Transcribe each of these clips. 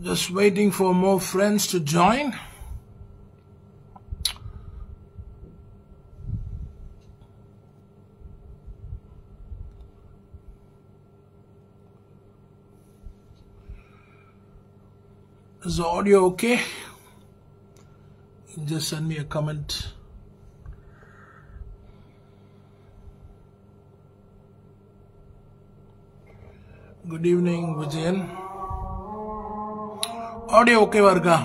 Just waiting for more friends to join. Is the audio okay? Just send me a comment. Good evening Vijayan audio ஓகேவா இருக்கா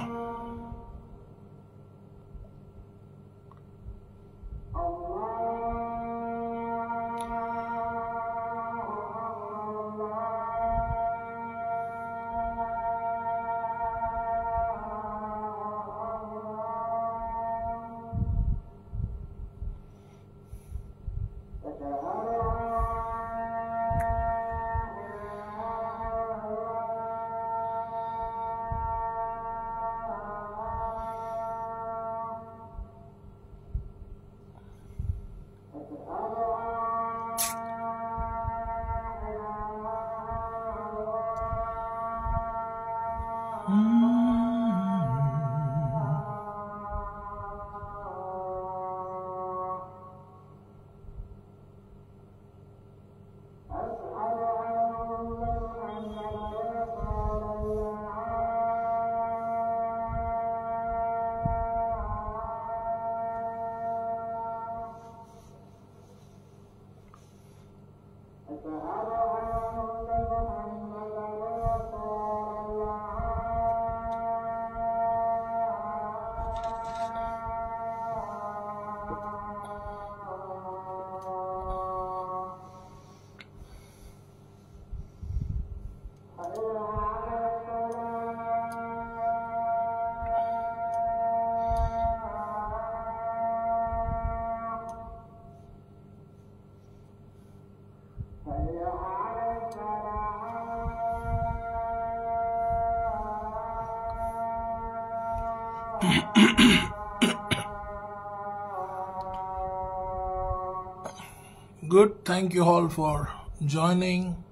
Good. Thank you all for joining.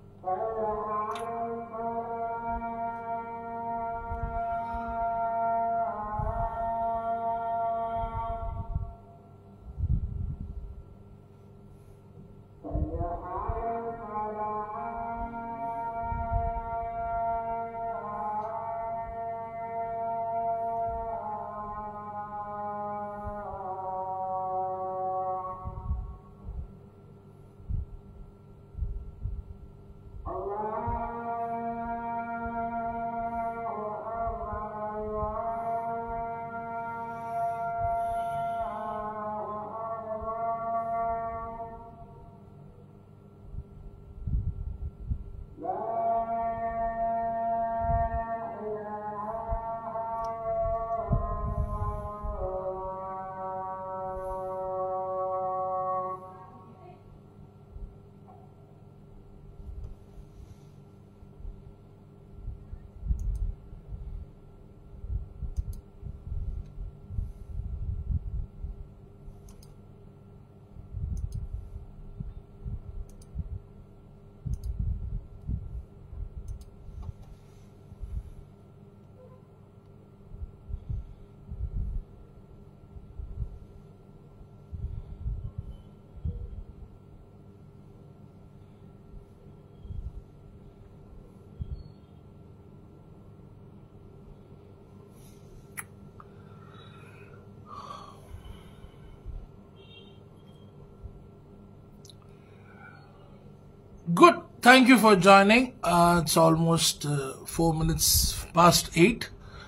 Good. Thank you for joining. Uh, it's almost uh, four minutes past eight.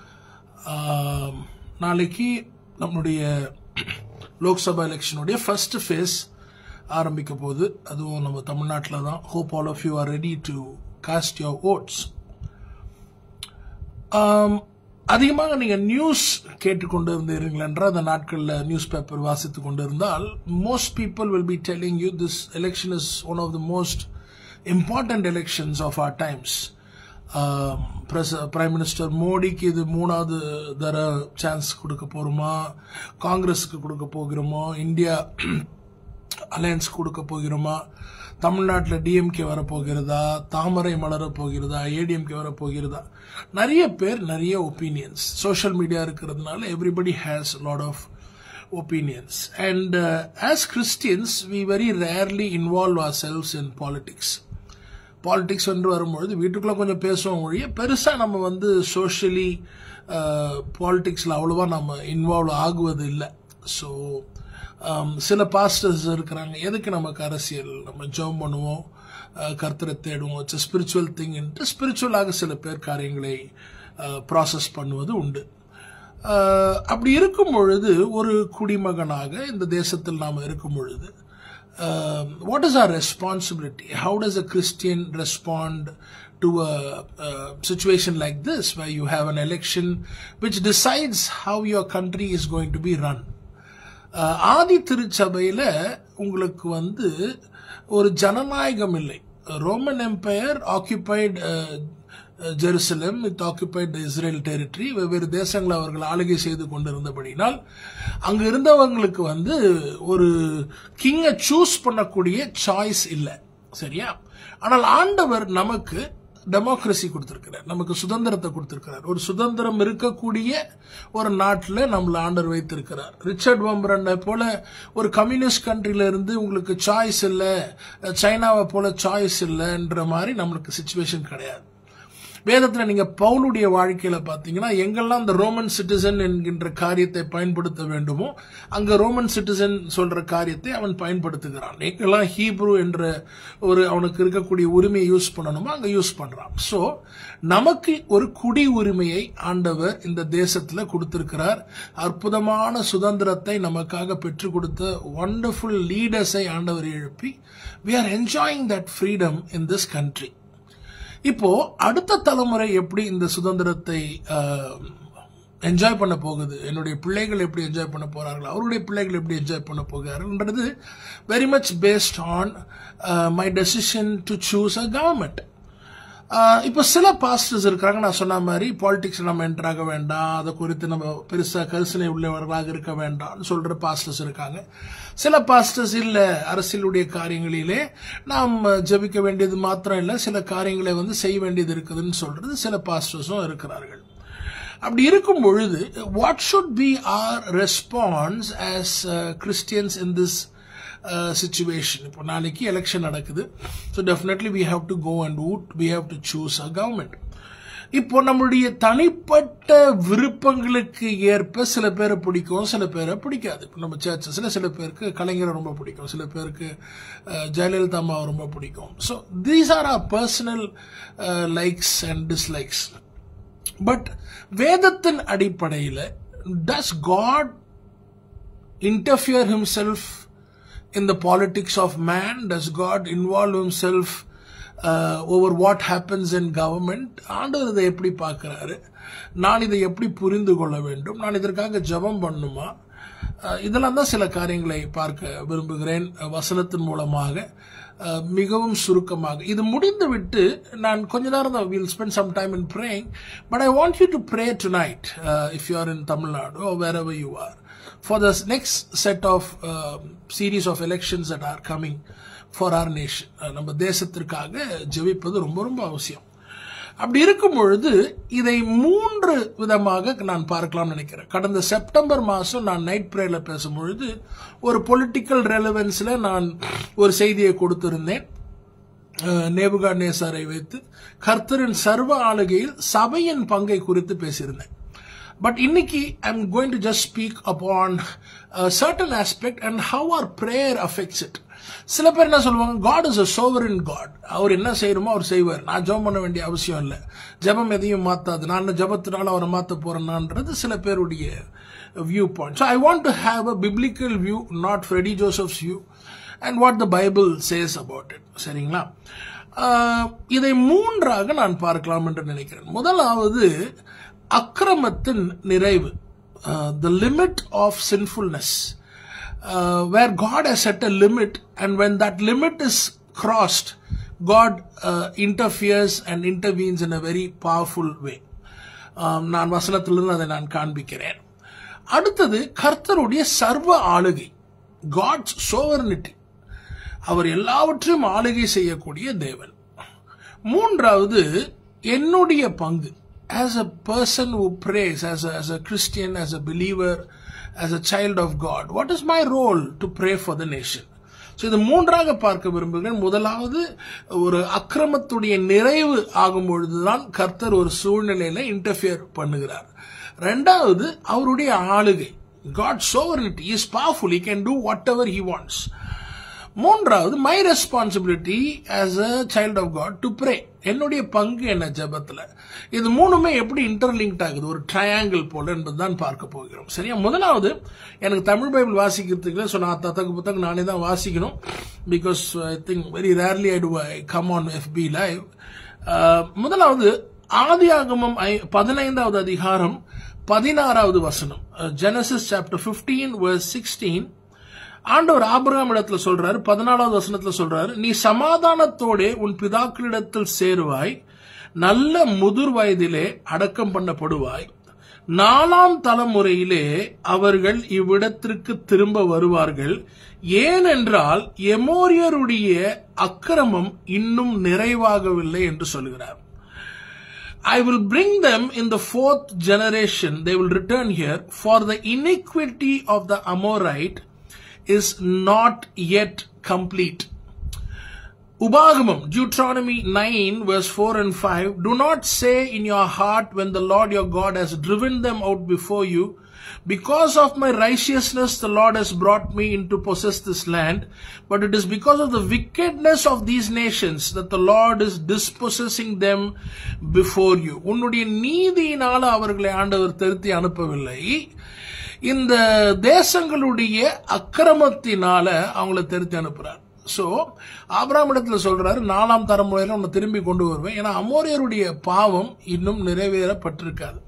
Um, நாளைக்கு நம்மளுடைய Lok Sabha எலெக்ஷனுடைய first face ஆரம்பிக்க போகுது அதுவும் நம்ம தமிழ்நாட்டில் தான் hope all of you are ready to cast your votes அதிகமாக நீங்கள் நியூஸ் கேட்டுக்கொண்டு இருந்தீர்கள் என்றால் அந்த நாட்களில் நியூஸ் பேப்பர் வாசித்து கொண்டு இருந்தால் most people will be telling you this election is one of the most important elections of our times. Prime minister மோடிக்கு இது மூணாவது தர சான்ஸ் கொடுக்க போறோமா காங்கிரஸுக்கு கொடுக்க போகிறோமோ இந்தியா அலையன்ஸ் கொடுக்க போகிறோமா தமிழ்நாட்டில் டிஎம்கே வரப்போகிறதா தாமரை மலர போகிறதா ஏடிஎம்கே வரப்போகிறதா நிறைய பேர் நிறைய ஒப்பீனியன்ஸ் சோஷியல் மீடியா இருக்கிறதுனால everybody has lot of opinions. And uh, as Christians, we very rarely involve ourselves in politics. Politics என்று வரும்பொழுது வீட்டுக்குள்ள கொஞ்சம் பேசுவோம் ஒழிய பெருசாக நம்ம வந்து சோஷியலி பாலிடிக்ஸில் அவ்வளோவா நம்ம இன்வால்வ் ஆகுவது இல்லை ஸோ சில பாஸ்டர்ஸ் இருக்கிறாங்க எதுக்கு நமக்கு அரசியல் நம்ம ஜெபம் பண்ணுவோம் கர்த்தரை தேடுவோம் இட்ஸ் ஸ்பிரிச்சுவல் திங்ன்ட்டு ஸ்பிரிச்சுவலாக சில பேர் காரியங்களை ப்ராசஸ் பண்ணுவது உண்டு அப்படி இருக்கும் பொழுது ஒரு குடிமகனாக இந்த தேசத்தில் நாம் இருக்கும் பொழுது what is our responsibility how does a Christian respond to a, a situation like this where you have an election which decides how your country is going to be run. ஆதி திருச்சபையில் உங்களுக்கு வந்து ஒரு ஜனநாயகம் இல்லை Roman empire occupied Jerusalem with occupied Israel territory வெவ்வேறு தேசங்களை அவர்கள் ஆளுகை செய்து கொண்டிருந்தபடினால் அங்க இருந்தவங்களுக்கு வந்து ஒரு கிங்கை சூஸ் பண்ணக்கூடிய சாய்ஸ் இல்லை சரியா ஆனால் ஆண்டவர் நமக்கு டெமோக்ரஸி கொடுத்திருக்கிறார் நமக்கு சுதந்திரத்தை கொடுத்திருக்கிறார் ஒரு சுதந்திரம் இருக்கக்கூடிய ஒரு நாட்டில் நம்மள ஆண்டர் வைத்திருக்கிறார் ரிச்சர்ட் வம்பரனை போல ஒரு கம்யூனிஸ்ட் கண்ட்ரில இருந்து உங்களுக்கு சாய்ஸ் இல்லை சைனாவை போல சாய்ஸ் இல்லைன்ற மாதிரி நம்மளுக்கு சுச்சுவேஷன் கிடையாது வேதத்தில் நீங்க பவுலுடைய வாழ்க்கையில பாத்தீங்கன்னா எங்கெல்லாம் இந்த ரோமன் சிட்டிசன் என்கின்ற காரியத்தை பயன்படுத்த வேண்டுமோ அங்க ரோமன் சிட்டிசன் சொல்ற காரியத்தை அவன் பயன்படுத்துகிறான் எங்கெல்லாம் ஹீப்ரு என்ற ஒரு அவனுக்கு இருக்கக்கூடிய உரிமையை யூஸ் பண்ணணுமோ அங்க யூஸ் பண்றான் சோ நமக்கு ஒரு குடி உரிமையை ஆண்டவர் இந்த தேசத்துல கொடுத்திருக்கிறார் அற்புதமான சுதந்திரத்தை நமக்காக பெற்றுக் கொடுத்த ஒண்டர்ஃபுல் லீடர்ஸை ஆண்டவர் எழுப்பி we are enjoying that freedom in this country இப்போ அடுத்த தலைமுறை எப்படி இந்த சுதந்திரத்தை என்ஜாய் பண்ண போகுது என்னுடைய பிள்ளைகள் எப்படி என்ஜாய் பண்ண போறார்கள் அவருடைய பிள்ளைகள் எப்படி என்ஜாய் பண்ண போகிறார்கள்ன்றது very much based on my decision to choose a government இப்போ சில பாஸ்டர்ஸ் இருக்கிறாங்க நான் சொன்ன மாதிரி பாலிடிக்ஸ் நம்ம என்ட்ராக வேண்டாம் அதை குறித்து நம்ம பெருசாக கரிசனை உள்ளவர்களாக இருக்க வேண்டாம்னு சொல்ற பாஸ்டர்ஸ் இருக்காங்க சில பாஸ்டர்ஸ் இல்லை அரசியலுடைய காரியங்களிலே நாம் ஜபிக்க வேண்டியது மாத்திரம் இல்லை சில காரியங்களை வந்து செய்ய வேண்டியது இருக்குதுன்னு சொல்றது சில பாஸ்டர்ஸும் இருக்கிறார்கள் அப்படி இருக்கும் பொழுது what should be our response as Christians in this situation இப்போ நாளைக்கு எலெக்ஷன் நடக்குது so definitely we have to go and vote we have to choose a government இப்போ நம்மளுடைய தனிப்பட்ட விருப்பங்களுக்கு ஏற்ப சில பேரை பிடிக்கும் சில பேரை பிடிக்காது இப்போ நம்ம சர்ச்சஸில் சில பேருக்கு கலைஞரை ரொம்ப பிடிக்கும் சில பேருக்கு ஜெயலலிதா அம்மாவை ரொம்ப பிடிக்கும் so these are our personal likes and dislikes but வேதத்தின் அடிப்படையில் does God interfere himself in the politics of man? Does God involve himself uh, over what happens in government? ஆண்டவர் இதை எப்படி பார்க்கிறாரு நான் இதை எப்படி புரிந்து கொள்ள வேண்டும் நான் இதற்காக ஜபம் பண்ணுமா இதெல்லாம் தான் சில காரியங்களை பார்க்க விரும்புகிறேன் வசனத்தின் மூலமாக மிகவும் சுருக்கமாக இது முடிந்து விட்டு நான் கொஞ்ச நேரம் தான் will spend some time in praying but I want you to pray tonight if you are in Tamil Nadu wherever you are for the next set of uh, series of elections that are coming for our nation நம்ம தேசத்திற்காக ஜெபிப்பது ரொம்ப ரொம்ப அவசியம் அப்படி இருக்கும் பொழுது இதை மூன்று விதமாக நான் பார்க்கலாம் நினைக்கிறேன் கடந்த செப்டம்பர் மாதம் நான் நைட் பிரேயர்ல பேசும் பொழுது ஒரு பொலிட்டிக்கல் ரெலவென்ஸ்ல நான் ஒரு செய்தியை கொடுத்திருந்தேன் நேபுகா நேசாரை வைத்து கர்த்தரின் சர்வ ஆளுகையில் சபையின் பங்கை குறித்து பேசியிருந்தேன் பட் இன்னைக்கு I am going to just speak upon certain aspect and how our prayer affects it சில பேர் என்ன சொல்லுவாங்க God is a sovereign God அவர் என்ன செய்யணுமோ அவர் செய்வார் நான் ஜெபம் பண்ண வேண்டிய அவசியம் இல்லை ஜெபம் எதையும் மாத்தாது நான் ஜபத்தினால அவரை மாத்த போறேன்னான்றது சில பேருடைய view point so I want to have a biblical view not Freddy Joseph's view and what the Bible says about it சரிங்களா இதை மூன்றாக நான் பார்க்கலாம் என்று நினைக்கிறேன் முதலாவது அக்கிரமத்தின் நிறைவு the limit of sinfulness where God has set a limit and when that limit is crossed God interferes and intervenes in a very powerful way நான் வசனத்திலிருந்து அதை நான் காண்பிக்கிறேன் அடுத்தது கர்த்தருடைய சர்வ ஆளுகை காட்ஸ் சோவர்னிட்டி அவர் எல்லாவற்றையும் ஆளுகை செய்யக்கூடிய தேவன் மூன்றாவது என்னுடைய பங்கு as a person who prays as a, as a christian as a believer as a child of god what is my role to pray for the nation so இது மூன்றாக பார்க்க விரும்புகிறேன் முதலாவது ஒரு அக்கிரமத்துடைய நிறைவு ஆகும் பொழுதுதான் கர்த்தர் ஒரு சூழ்நிலையில இன்டர்ஃபியர் பண்ணுகிறார் ரெண்டாவது அவருடைய ஆளுகை God sovereignty is powerful he can do whatever he wants மூன்றாவது my responsibility as a child of God to pray என்னுடைய பங்கு என்ன ஜெபத்துல இது மூணுமே எப்படி இன்டர்லிங்க்ட் ஆகுது ஒரு ட்ரையாங்கிள் போல என்பதுதான் பார்க்க போகிறோம் சரியா முதலாவது எனக்கு தமிழ் பைபிள் வாசிக்கிறதுக்கு ஸோ நான் தத்தக்கு புத்தகம் நானே தான் வாசிக்கணும் because I think very rarely I do I come on FB live முதலாவது ஆதியாகமம் ஐ- பதினைந்தாவது அதிகாரம் பதினாறாவது வசனம் ஜெனசிஸ் சாப்டர் 15 verse 16 ஆண்டவர் ஆபிரகாம் இடத்துல சொல்றாரு பதினாலாவது வசனத்துல சொல்றாரு நீ சமாதானத்தோடே உன் பிதாக்களிடத்தில் சேருவாய் நல்ல முதிர் வயதிலே அடக்கம் பண்ணப்படுவாய் நாலாம் தலைமுறையிலே அவர்கள் இவ்விடத்திற்கு திரும்ப வருவார்கள் ஏனென்றால் எமோரியருடைய அக்கிரமம் இன்னும் நிறைவாகவில்லை என்று சொல்கிறார் I will bring them in the fourth generation. They will return here, for the iniquity of the Amorite is not yet complete. Ubagam, Deuteronomy 9, verse 4 and 5 Do not say in your heart when the Lord your God has driven them out before you, Because of my righteousness, the Lord has brought me in to possess this land, but it is because of the wickedness of these nations that the Lord is dispossessing them before you. உன்னுடைய நீதியினால அவர்களை ஆண்டவர் திருத்தி அனுப்பவில்லை இந்த தேசங்களுடைய அக்கிரமத்தினால அவங்கள திருத்தி அனுப்புறார் so Abraham இடத்துல சொல்றாரு நாலாம் தலைமுறையில உன்னை திரும்பி கொண்டு வருவேன் ஏன்னா அமோரியருடைய பாவம் இன்னும் நிறைவேறப்பட்டிருக்காது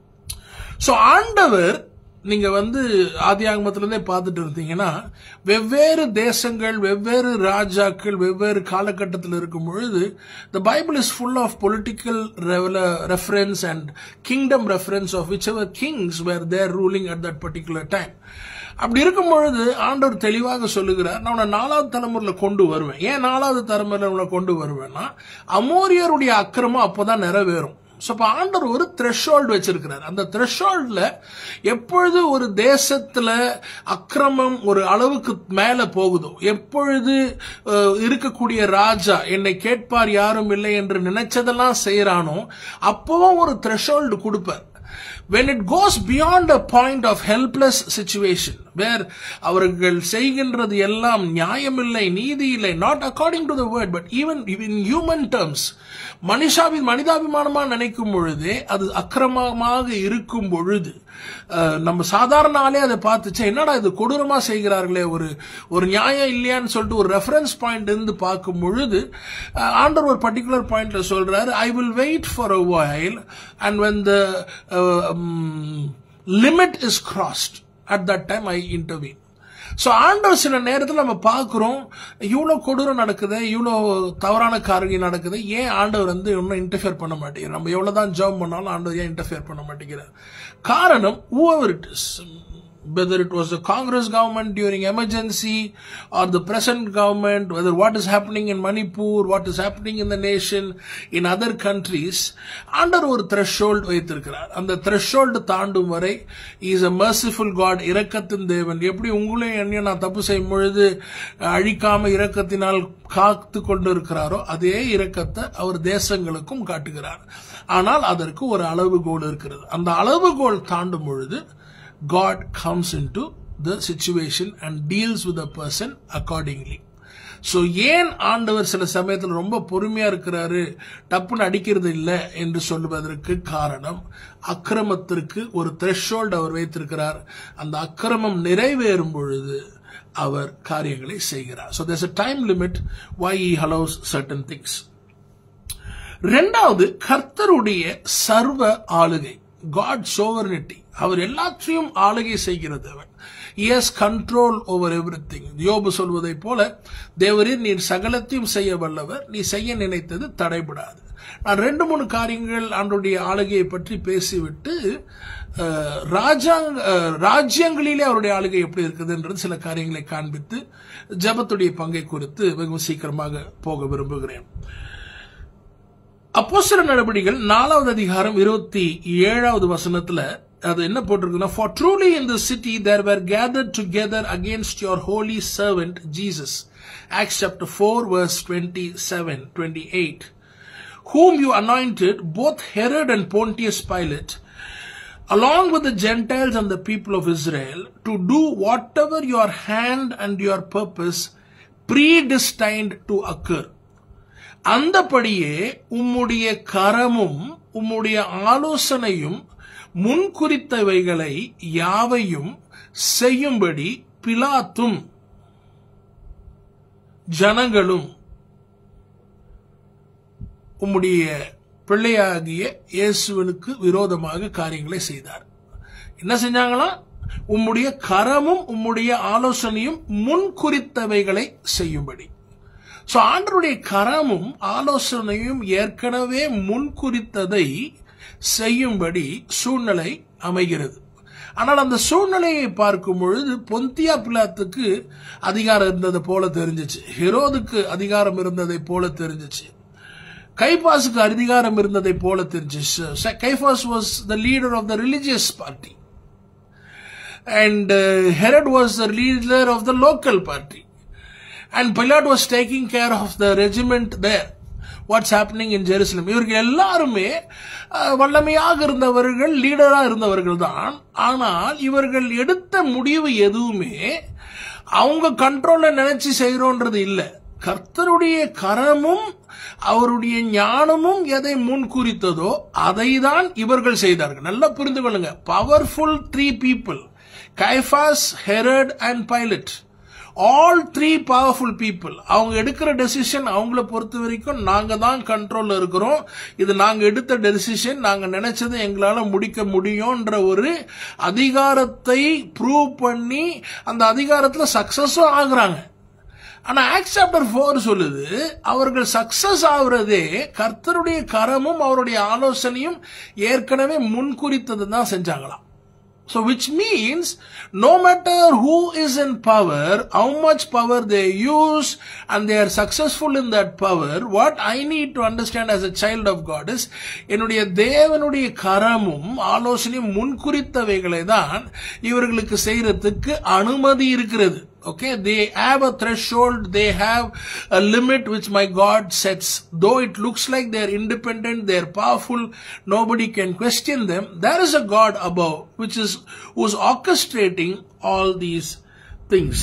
சோ ஆண்டவர் நீங்க வந்து ஆதியாகமத்துல இருந்தே பார்த்துட்டு இருந்தீங்கன்னா வெவ்வேறு தேசங்கள் வெவ்வேறு ராஜாக்கள் வெவ்வேறு காலகட்டத்தில் இருக்கும் பொழுது the Bible is full of political reference and kingdom reference of whichever kings were there ruling at that particular time அப்படி இருக்கும் பொழுது ஆண்டவர் தெளிவாக சொல்லுகிறார் நான் உன்னை நாலாவது தலைமுறையில கொண்டு வருவேன் ஏன் நாலாவது தலைமுறையில உன்னை கொண்டு வருவேன்னா அமோரியருடைய அக்கிரமம் அப்போதான் நிறைவேறும் ஸோ இப்போ ஆண்டவர் ஒரு த்ரெஷோல்டு வச்சிருக்கிறார் அந்த த்ரெஷோல்டில் எப்பொழுது ஒரு தேசத்தில் அக்கிரமம் ஒரு அளவுக்கு மேலே போகுதோ எப்பொழுது அஹ், இருக்கக்கூடிய ராஜா என்னை கேட்பார் யாரும் இல்லை என்று நினைச்சதெல்லாம் செய்யறானோ அப்பவும் ஒரு த்ரெஷோல்டு கொடுப்பார் when it goes beyond a point of helpless situation where அவர்கள் செய்கின்றது எல்லாம் நியாயமில்லை நீதி இல்லை not according to the word but even in human terms மனுஷாவின் மனிதாபிமானமா நினைக்கும் பொழுதே அது அக்கிரமமாக இருக்கும் பொழுது அஹ், நம்ம சாதாரண ஆளே அதை பார்த்துச்சு என்னடா இது கொடூரமா செய்கிறார்களே ஒரு ஒரு நியாயம் இல்லையான்னு சொல்லிட்டு ஒரு ரெஃபரன்ஸ் பாயிண்ட் இருந்து பார்க்கும் பொழுது அஹ், ஆண்டவர் ஒரு பர்டிகுலர் பாயிண்ட்ல சொல்றாரு I will wait for a while and when the uh, um, limit is crossed at that time i intervene so ஆண்டவர் சில நேரத்தில் நம்ம பார்க்குறோம் இவ்வளோ கொடூரம் நடக்குது இவ்வளோ தவறான காரியம் நடக்குது ஏன் ஆண்டவர் வந்து இன்னும் இன்டர்ஃபியர் பண்ண மாட்டேங்கிறார் நம்ம எவ்வளோ தான் ஜாப் பண்ணாலும் ஆண்டவர் ஏன் இன்டர்ஃபியர் பண்ண மாட்டேங்கிறார் காரணம் whoever it is whether it was the Congress government during emergency or the present government, whether what is happening in Manipur, what is happening in the nation, in other countries, under ஒரு threshold வைத்திருக்கிறார் அந்த threshold தாண்டும் வரை is a merciful God இரக்கத்தின் தேவன் எப்படி உங்களையும் என்னையும் நான் தப்பு செய்யும் பொழுது அழிக்காம இரக்கத்தினால் காத்து கொண்டு இருக்கிறாரோ அதே இரக்கத்தை அவர் தேசங்களுக்கும் காட்டுகிறார் ஆனால் அதற்கு ஒரு அளவுகோல் இருக்கிறது அந்த அளவுகோல் தாண்டும் பொழுது God comes into the situation and deals with the person accordingly. So ஏன் ஆண்டவர் சில சமயத்தில் ரொம்ப பொறுமையா இருக்கிறாரு டப்புன்னு அடிக்கிறது இல்லை என்று சொல்லுவதற்கு காரணம் அக்கிரமத்திற்கு ஒரு த்ரெஷோல்ட் அவர் வைத்திருக்கிறார் அந்த அக்கிரமம் நிறைவேறும் பொழுது அவர் காரியங்களை செய்கிறார் so there's a time limit why he allows certain things ரெண்டாவது கர்த்தருடைய சர்வ ஆளுகை காட் சோவர்னிட்டி அவர் எல்லாற்றையும் ஆளுகை செய்கிறது அவர் has control over everything யோபு சொல்வதை போல தேவரே நீர் சகலத்தையும் செய்ய வல்லவர் நீ செய்ய நினைத்தது தடைபடாது நான் ரெண்டு மூணு காரியங்கள் ஆண்டுடைய ஆளுகையை பற்றி பேசிவிட்டு அஹ், ராஜாங்க அஹ், ராஜ்யங்களிலே அவருடைய ஆளுகை எப்படி இருக்குதுன்றது சில காரியங்களை காண்பித்து ஜெபத்துடைய பங்கை குறித்து வெகு சீக்கிரமாக போக விரும்புகிறேன் அப்போஸ்தல நடவடிக்கைகள் நாலாவது அதிகாரம் இருபத்தி ஏழாவது வசனத்துல அது என்ன போட்டிருக்குன்னா for truly in the city there were gathered together against your holy servant Jesus Acts chapter four verse twenty seven twenty eight whom you anointed, both Herod and Pontius Pilate, along with the Gentiles and the people of Israel, to do whatever your hand and your purpose predestined to occur. அந்தபடியே உம்முடைய கரமும் உம்முடைய ஆலோசனையும் முன்குறித்தவைகளை யாவையும் செய்யும்படி பிலாத்தும் ஜனங்களும் உம்முடைய பிள்ளையாகிய இயேசுவனுக்கு விரோதமாக காரியங்களை செய்தார் என்ன செஞ்சாங்களா உம்முடைய கரமும் உம்முடைய ஆலோசனையும் முன்குறித்தவைகளை செய்யும்படி சோ ஆண்டருடைய கரமும் ஆலோசனையும் ஏற்கனவே முன்குறித்ததை செய்யும்படி சூழ்நிலை அமைகிறது ஆனால் அந்த சூழ்நிலையை பார்க்கும் பொழுது பொந்தியா பிலாத்துக்கு அதிகாரம் இருந்தது போல தெரிஞ்சிச்சு ஹெரோதுக்கு அதிகாரம் இருந்ததை போல தெரிஞ்சிச்சு கைபாஸுக்கு அதிகாரம் இருந்ததை போல தெரிஞ்சிச்சு Caiaphas was the leader of the religious party and Herod was the leader of the local party and Pilate was taking care of the regiment there what's happening in Jerusalem இவர்கள் எல்லாருமே அஹ், வல்லமையாக இருந்தவர்கள் லீடரா இருந்தவர்கள் தான் ஆனால் இவர்கள் எடுத்த முடிவு எதுவுமே அவங்க கண்ட்ரோல்ல நினைச்சு செய்யறோன்றது இல்ல கர்த்தருடைய கரமும் அவருடைய ஞானமும் எதை முன்குறித்ததோ அதை தான் இவர்கள் செய்தார்கள் நல்லா புரிந்து கொள்ளுங்க powerful three people Caiaphas Herod and Pilate all three powerful people அவங்க எடுக்கிற டெசிஷன் அவங்கள பொறுத்த வரைக்கும் நாங்க தான் கண்ட்ரோல்ல இருக்கிறோம் இது நாங்க எடுத்த டெசிஷன் நாங்க நினைச்சதை எங்களால முடிக்க முடியும்ன்ற ஒரு அதிகாரத்தை ப்ரூவ் பண்ணி அந்த அதிகாரத்துல சக்சஸும் ஆகுறாங்க ஆனா ஆக்ட் சாப்டர் ஃபோர் சொல்லுது அவர்கள் சக்சஸ் ஆகுறதே கர்த்தருடைய கரமும் அவருடைய ஆலோசனையும் ஏற்கனவே முன்குறித்தது தான் செஞ்சாங்களாம் So which means no matter who is in power, how much power they use and they are successful in that power, what I need to understand as a child of God is என்னுடைய தேவனுடைய கரமும் ஆலோசனையும் முன்குறித்தவைகளை தான் இவர்களுக்கு செய்யறதுக்கு அனுமதி இருக்கிறது Okay, they have a threshold, they have a limit which my God sets. Though it looks like they're independent, they're powerful, nobody can question them. There is a God above, which is, who's orchestrating all these things.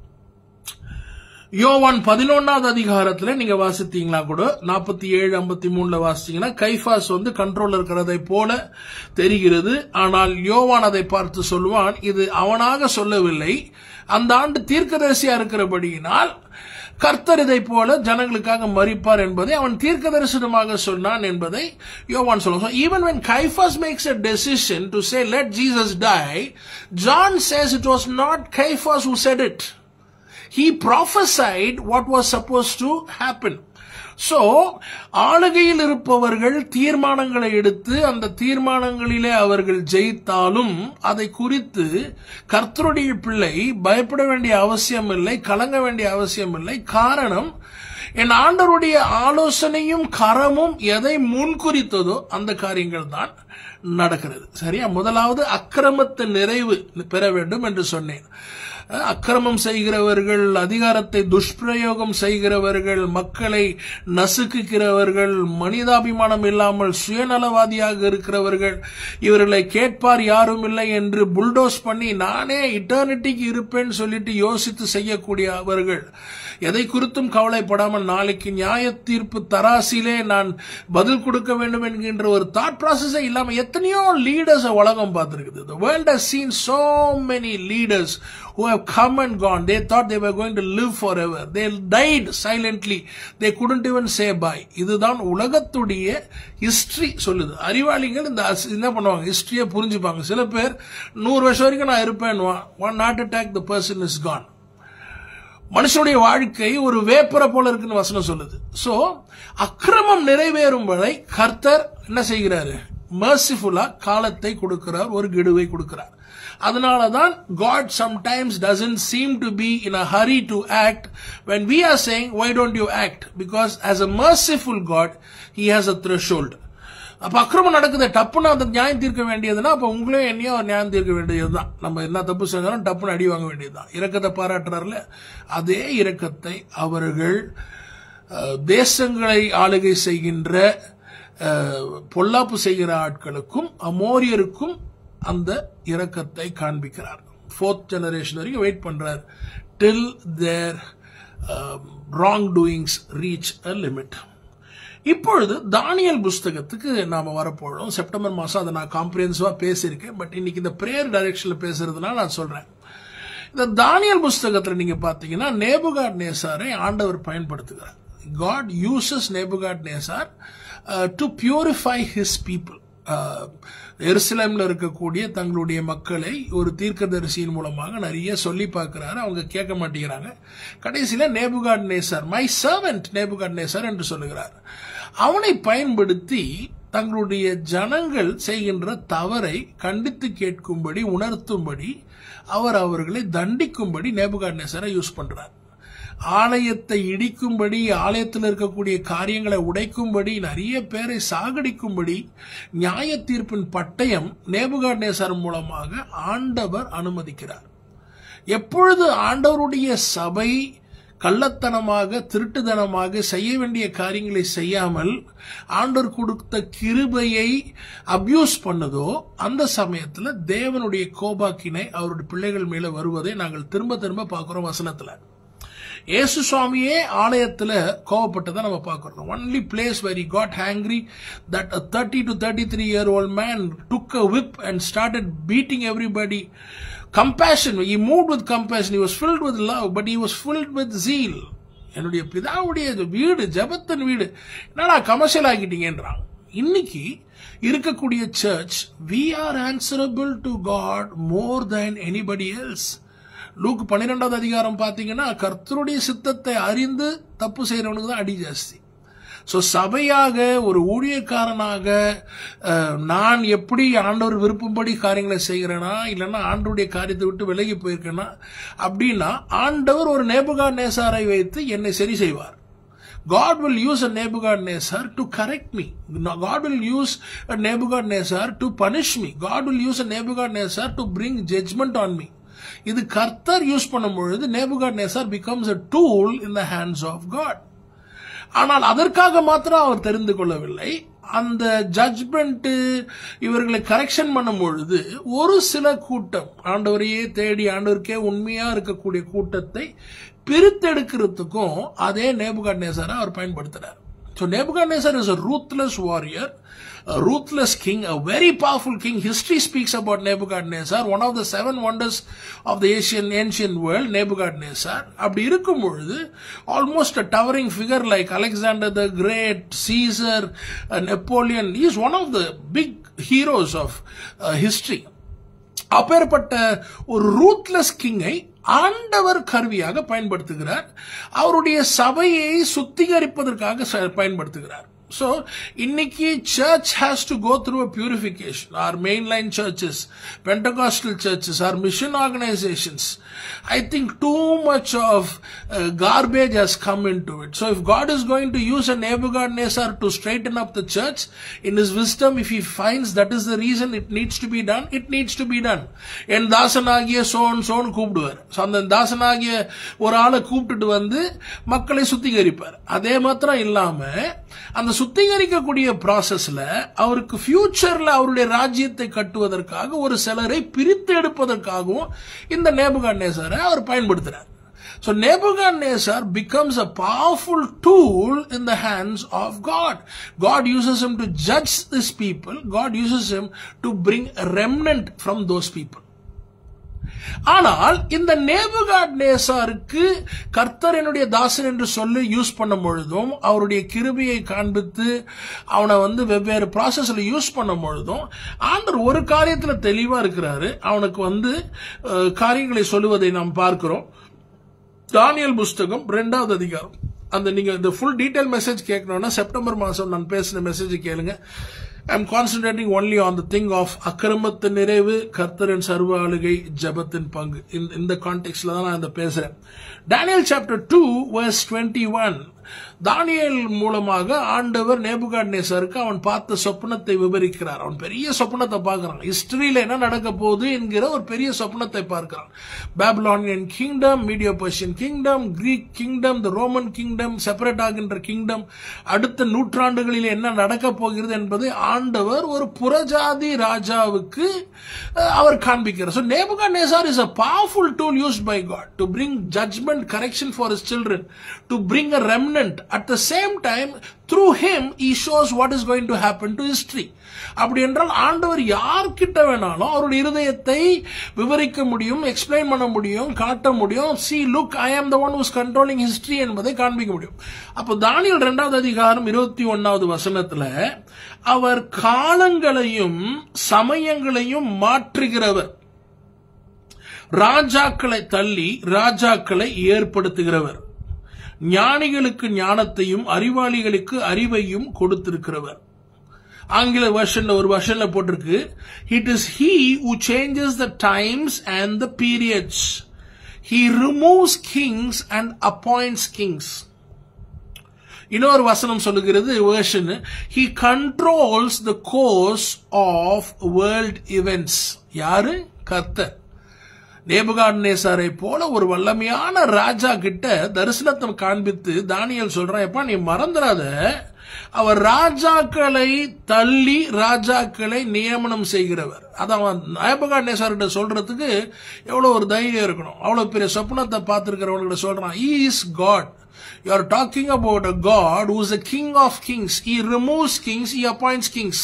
யோவான் பதினொன்னாவது அதிகாரத்துல நீங்க வாசித்தீங்களா கூட நாற்பத்தி ஏழு ஐம்பத்தி மூணுல வாசித்தீங்கன்னா கைஃபாஸ் வந்து கண்ட்ரோல் இருக்கிறதை போல தெரிகிறது ஆனால் யோவான் அதை பார்த்து சொல்லுவான் இது அவனாக சொல்லவில்லை அந்த ஆண்டு தீர்க்கதரிசியா இருக்கிறபடியினால் கர்த்தர் இதை போல ஜனங்களுக்காக மறிப்பார் என்பதை அவன் தீர்க்க தரிசனமாக சொன்னான் என்பதை யோவான் சொல்லுவான் even when Caiaphas makes a decision to say let Jesus die John says it was not Caiaphas who said it he prophesied what was supposed to happen so ஆளுகையில் இருப்பவர்கள் தீர்மானங்களை எடுத்து அந்த தீர்மானங்களிலே அவர்கள் ஜெயித்தாலும் அதை குறித்து கர்த்தருடைய பிள்ளை பயப்பட வேண்டிய அவசியம் இல்லை கலங்க வேண்டிய அவசியம் இல்லை காரணம் என் ஆண்டவருடைய ஆலோசனையும் கரமும் எதை முன்குறித்ததோ அந்த காரியங்கள் தான் நடக்கிறது சரியா முதலாவது அக்கிரமத்தின் நிறைவு பெற வேண்டும் என்று சொன்னேன் அக்கிரமம் செய்கிறவர்கள் அதிகாரத்தை துஷ்பிரயோகம் செய்கிறவர்கள் மக்களை நசுக்குகிறவர்கள் மனிதாபிமானம் இல்லாமல் சுயநலவாதியாக இருக்கிறவர்கள் இவர்களை கேட்பார் யாரும் இல்லை என்று புல்டோஸ் பண்ணி நானே இட்டர்னிட்டிக்கு இருப்பேன்னு சொல்லிட்டு யோசித்து செய்யக்கூடியவர்கள் எதை குறித்தும் கவலைப்படாமல் நாளைக்கு நியாய தீர்ப்பு தராசிலே நான் பதில் கொடுக்க வேண்டும் என்கின்ற ஒரு தாட் ப்ராசஸே இல்லாம எத்தனையோ லீடர்ஸ் உலகம் பார்த்திருக்குது the world has seen so many leaders who have come and gone they thought they were going to live forever they died silently they couldn't even say bye இதுதான் உலகத்துடைய ஹிஸ்டரி சொல்லுது அறிவாளிகள் இந்த as- என்ன பண்ணுவாங்க ஹிஸ்டரியை புரிஞ்சுப்பாங்க சில பேர் நூறு வருஷம் வரைக்கும் நான் இருப்பேன் one not attack the person is gone மனுஷனுடைய வாழ்க்கை ஒரு வேப்பரை போல இருக்குன்னு வசனம் சொல்லுது சோ அக்கிரமம் நிறைவேறும் வரை கர்த்தர் என்ன செய்கிறாரு மர்சிஃபுல்லா காலத்தை கொடுக்கிறார் ஒரு கெடுவை கொடுக்கிறார் அதனால தான் God sometimes doesn't seem to be in a hurry to act when we are saying why don't you act because as a merciful God he has a threshold அப்ப அக்கிரமம் நடக்குது டப்புன்னு அந்த நியாயம் தீர்க்க வேண்டியதுன்னா அப்ப உங்களையும் என்னையும் அவர் நியாயம் தீர்க்க வேண்டியதுதான் நம்ம என்ன தப்பு செஞ்சாலும் டப்புன்னு அடி வாங்க வேண்டியதுதான் இரக்கத்தை பாராட்டுறாருல அதே இரக்கத்தை அவர்கள் அஹ், தேசங்களை ஆளுகை செய்கின்ற அஹ், பொல்லாப்பு செய்கிற ஆட்களுக்கும் அமோரியருக்கும் அந்த இரக்கத்தை காண்பிக்கிறார் ஃபோர்த் ஜெனரேஷன் வரைக்கும் வெயிட் பண்றார் till their wrong doings reach a limit இப்பொழுது தானியல் புஸ்தகத்துக்கு நாம வரப்போறோம் செப்டம்பர் மாசம் அதை நான் காம்ப்ரிஹென்சிவா பேசியிருக்கேன் பட் இன்னைக்கு இந்த பிரேயர் டைரக்ஷன்ல பேசுறதுனால நான் சொல்றேன் இந்த தானியல் புஸ்தகத்துல நீங்க பாத்தீங்கன்னா நேபுகாட் நேசாரை ஆண்டவர் பயன்படுத்துகிறார் God uses Nebuchadnezzar to purify his people எருசலேம்ல இருக்கக்கூடிய தங்களுடைய மக்களை ஒரு தீர்க்கதரிசியின் மூலமாக நிறைய சொல்லி பார்க்கிறாரு அவங்க கேட்க மாட்டேங்கிறாங்க கடைசியில நேபுகாட் நேசார் மை சர்வெண்ட் நேபுகாட் நேசார் என்று சொல்லுகிறார் அவனை பயன்படுத்தி தங்களுடைய ஜனங்கள் செய்கின்ற தவறை கண்டித்து கேட்கும்படி உணர்த்தும்படி அவர் அவர்களை தண்டிக்கும்படி நேபுகாட் நேசாரை யூஸ் பண்றார் ஆலயத்தை இடிக்கும்படி ஆலயத்தில் இருக்கக்கூடிய காரியங்களை உடைக்கும்படி நிறைய பேரை சாகடிக்கும்படி நியாய தீர்ப்பின் பட்டயம் நேபுகாட்நேசர் மூலமாக ஆண்டவர் அனுமதிக்கிறார் எப்பொழுது ஆண்டவருடைய சபை கள்ளத்தனமாக திருட்டுத்தனமாக செய்ய வேண்டிய காரியங்களை செய்யாமல் ஆண்டவர் கொடுத்த கிருபையை அபியூஸ் பண்ணதோ அந்த சமயத்துல தேவனுடைய கோபாக்கினை அவருடைய பிள்ளைகள் மேல வருவதை நாங்கள் திரும்ப திரும்ப பார்க்கிறோம் வசனத்துல இயேசு சுவாமியே ஆலயத்துல கோவப்பட்டதை நம்ம பார்க்கிறோம் only place where he got angry that a 30 to 33 year old man took a whip and started beating everybody compassion he moved with compassion he was filled with love but he was filled with zeal என்னுடைய பிதாவுடைய இந்த வீடு ஜெபத்தின் வீடு என்னடா commercial ஆக்கிட்டீங்கன்றான் இன்னைக்கு இருக்கக்கூடிய church we are answerable to God more than anybody else Luke பன்னிரெண்டாவது அதிகாரம் பார்த்தீங்கன்னா கர்த்தருடைய சித்தத்தை அறிந்து தப்பு செய்யறவனுக்கு தான் அடி ஜாஸ்தி ஸோ சபையாக ஒரு ஊழியக்காரனாக அஹ், நான் எப்படி ஆண்டவர் விருப்பம்படி காரியங்களை செய்கிறேனா இல்லைன்னா ஆண்டவருடைய காரியத்தை விட்டு விலகி போயிருக்கேனா அப்படின்னா ஆண்டவர் ஒரு நேபுகாட் நேசாரை வைத்து என்னை சரி செய்வார் God will use a Nebuchadnezzar to correct me. No, God will use a Nebuchadnezzar to punish me. God will use a Nebuchadnezzar to bring judgment on me. இது கர்த்தர் யூஸ் பண்ணும் பொழுது நேபுகாட் becomes a tool in the hands of God. ஆனால் அதற்காக மாத்திரம் அவர் தெரிந்து கொள்ளவில்லை அந்த ஜட்ஜ்மெண்ட் இவர்களை கரெக்ஷன் பண்ணும் பொழுது ஒரு சில கூட்டம் ஆண்டவரையே தேடி ஆண்டவருக்கே உண்மையா இருக்கக்கூடிய கூட்டத்தை பிரித்தெடுக்கிறதுக்கும் அதே நேபுகாட் அவர் பயன்படுத்துறார் So Nebuchadnezzar is a ruthless warrior, a ruthless king, a very powerful king. History speaks about Nebuchadnezzar, one of the seven wonders of the Asian ancient world, Nebuchadnezzar. அப்படி இருக்கும் பொழுது almost a towering figure like Alexander the Great, Caesar, uh, Napoleon, he is one of the big heroes of uh, history. அப்பேற்பட்ட ஒரு ruthless கிங்கை ஆண்டவர் கருவியாக பயன்படுத்துகிறார் அவருடைய சபையை சுத்திகரிப்பதற்காக ச- பயன்படுத்துகிறார் So, இன்னைக்கு church has to go through a purification. Our mainline churches, Pentecostal churches, our mission organizations. I think too much of uh, garbage has come into it. So, if God is going to use a Nebuchadnezzar to straighten up the church, in his wisdom, if he finds that is the reason it needs to be done, it needs to be done. என் தாசனாகிய zone zone கூப்பிடுவார் So, அந்த தாசனாகிய ஒரு ஆளை கூப்பிட்டுட்டு வந்து மக்களை சுத்திகரிப்பார் அதே மாத்திரம் இல்லாம அந்த சுத்திகரிக்கக்கூடிய ப்ராசஸ்ல அவருக்கு ஃபியூச்சர்ல அவருடைய ராஜ்யத்தை கட்டுவதற்காக ஒரு சிலரை பிரித்து எடுப்பதற்காகவும் இந்த நேபுகாட்நேசரை அவர் பயன்படுத்துறார் So Nebuchadnezzar becomes a powerful tool in the hands of God. God uses him to judge these people. God uses him to bring a remnant from those people. ஆனால் இந்த நேபுகாட் நேசாருக்கு கர்த்தர் என்னுடைய தாசன் என்று சொல்லி யூஸ் பண்ணும் பொழுதும் அவருடைய கிருபியை காண்பித்து அவனை வந்து வெவ்வேறு ப்ராசஸ்ல யூஸ் பண்ணும் பொழுதும் ஆண்டர் ஒரு காரியத்துல தெளிவா இருக்கிறாரு அவனுக்கு வந்து அஹ், காரியங்களை சொல்லுவதை நாம் பார்க்கிறோம் தானியல் புஸ்தகம் ரெண்டாவது அதிகாரம் அந்த நீங்க இந்த ஃபுல் டீடைல் மெசேஜ் கேட்கணும்னா செப்டம்பர் மாசம் நான் பேசின மெசேஜ் கேளுங்க I am concentrating only on the thing of அக்கிரமத்தின் நிறைவு கர்த்தரின் சர்வ ஆளுகை ஜபத்தின் பங்கு இந்த- இந்த கான்டெக்ட்ல தான் நான் இந்த பேசுறேன் Daniel chapter two verse twenty one தானியல் மூலமாக ஆண்டவர் நேபுகாட் நேசருக்கு அவன் பார்த்த சொப்னத்தை விவரிக்கிறார் அவன் பெரிய சொப்னத்தை பார்க்கிறான் ஹிஸ்டரியில என்ன நடக்க போகுது என்கிற ஒரு பெரிய சொப்னத்தை பார்க்கிறான் Babylonian kingdom Medo Persian kingdom Greek kingdom the Roman kingdom separate ஆகின்ற கிங்டம் அடுத்த நூற்றாண்டுகளில் என்ன நடக்க போகிறது என்பதை ஆண்டவர் ஒரு புறஜாதி ராஜாவுக்கு அஹ், அவர் காண்பிக்கிறார் so Nebuchadnezzar is a powerful tool used by God to bring judgment correction for his children to bring a remnant at the same time through him he shows what is going to happen to history அப்படி என்றால் ஆண்டவர் யார்கிட்ட வேணாலும் அவருடைய இருதயத்தை விவரிக்க முடியும் explain பண்ண முடியும் காட்ட முடியும் சி லுக் ஐ ஆம் the one who's controlling history என்பதை காண்பிக்க முடியும் அப்போ தானியல் இரண்டாவது அதிகாரம் இருபத்தி ஒன்னாவது வசனத்துல அவர் காலங்களையும் சமயங்களையும் மாற்றுகிறவர் ராஜாக்களை தள்ளி ராஜாக்களை ஏற்படுத்துகிறவர் ஞானிகளுக்கு ஞானத்தையும் அறிவாளிகளுக்கு அறிவையும் கொடுத்திருக்கிறவர் ஆங்கில வெர்ஷன்ல ஒரு வெர்ஷன்ல போட்டிருக்கு it is he who changes the times and the periods he removes kings and appoints kings இன்னொரு வசனம் சொல்லுகிறது version he controls the course of world events யாரு கர்த்தர் நேபுகாட்நேசாரை போல ஒரு வல்லமையான ராஜா கிட்ட தரிசனத்தை காண்பித்து தானியல் சொல்றான் எப்பா நீ மறந்துடாத அவர் ராஜாக்களை தள்ளி ராஜாக்களை நியமனம் செய்கிறவர் அதான் நேபுகாட்நேசார்கிட்ட சொல்றதுக்கு எவ்வளவு ஒரு தைரியம் இருக்கணும் அவ்வளவு பெரிய சொப்னத்தை பார்த்திருக்கிறவன்கிட்ட சொல்றான் he is God you are talking about a God who is a king of kings he removes kings he appoints kings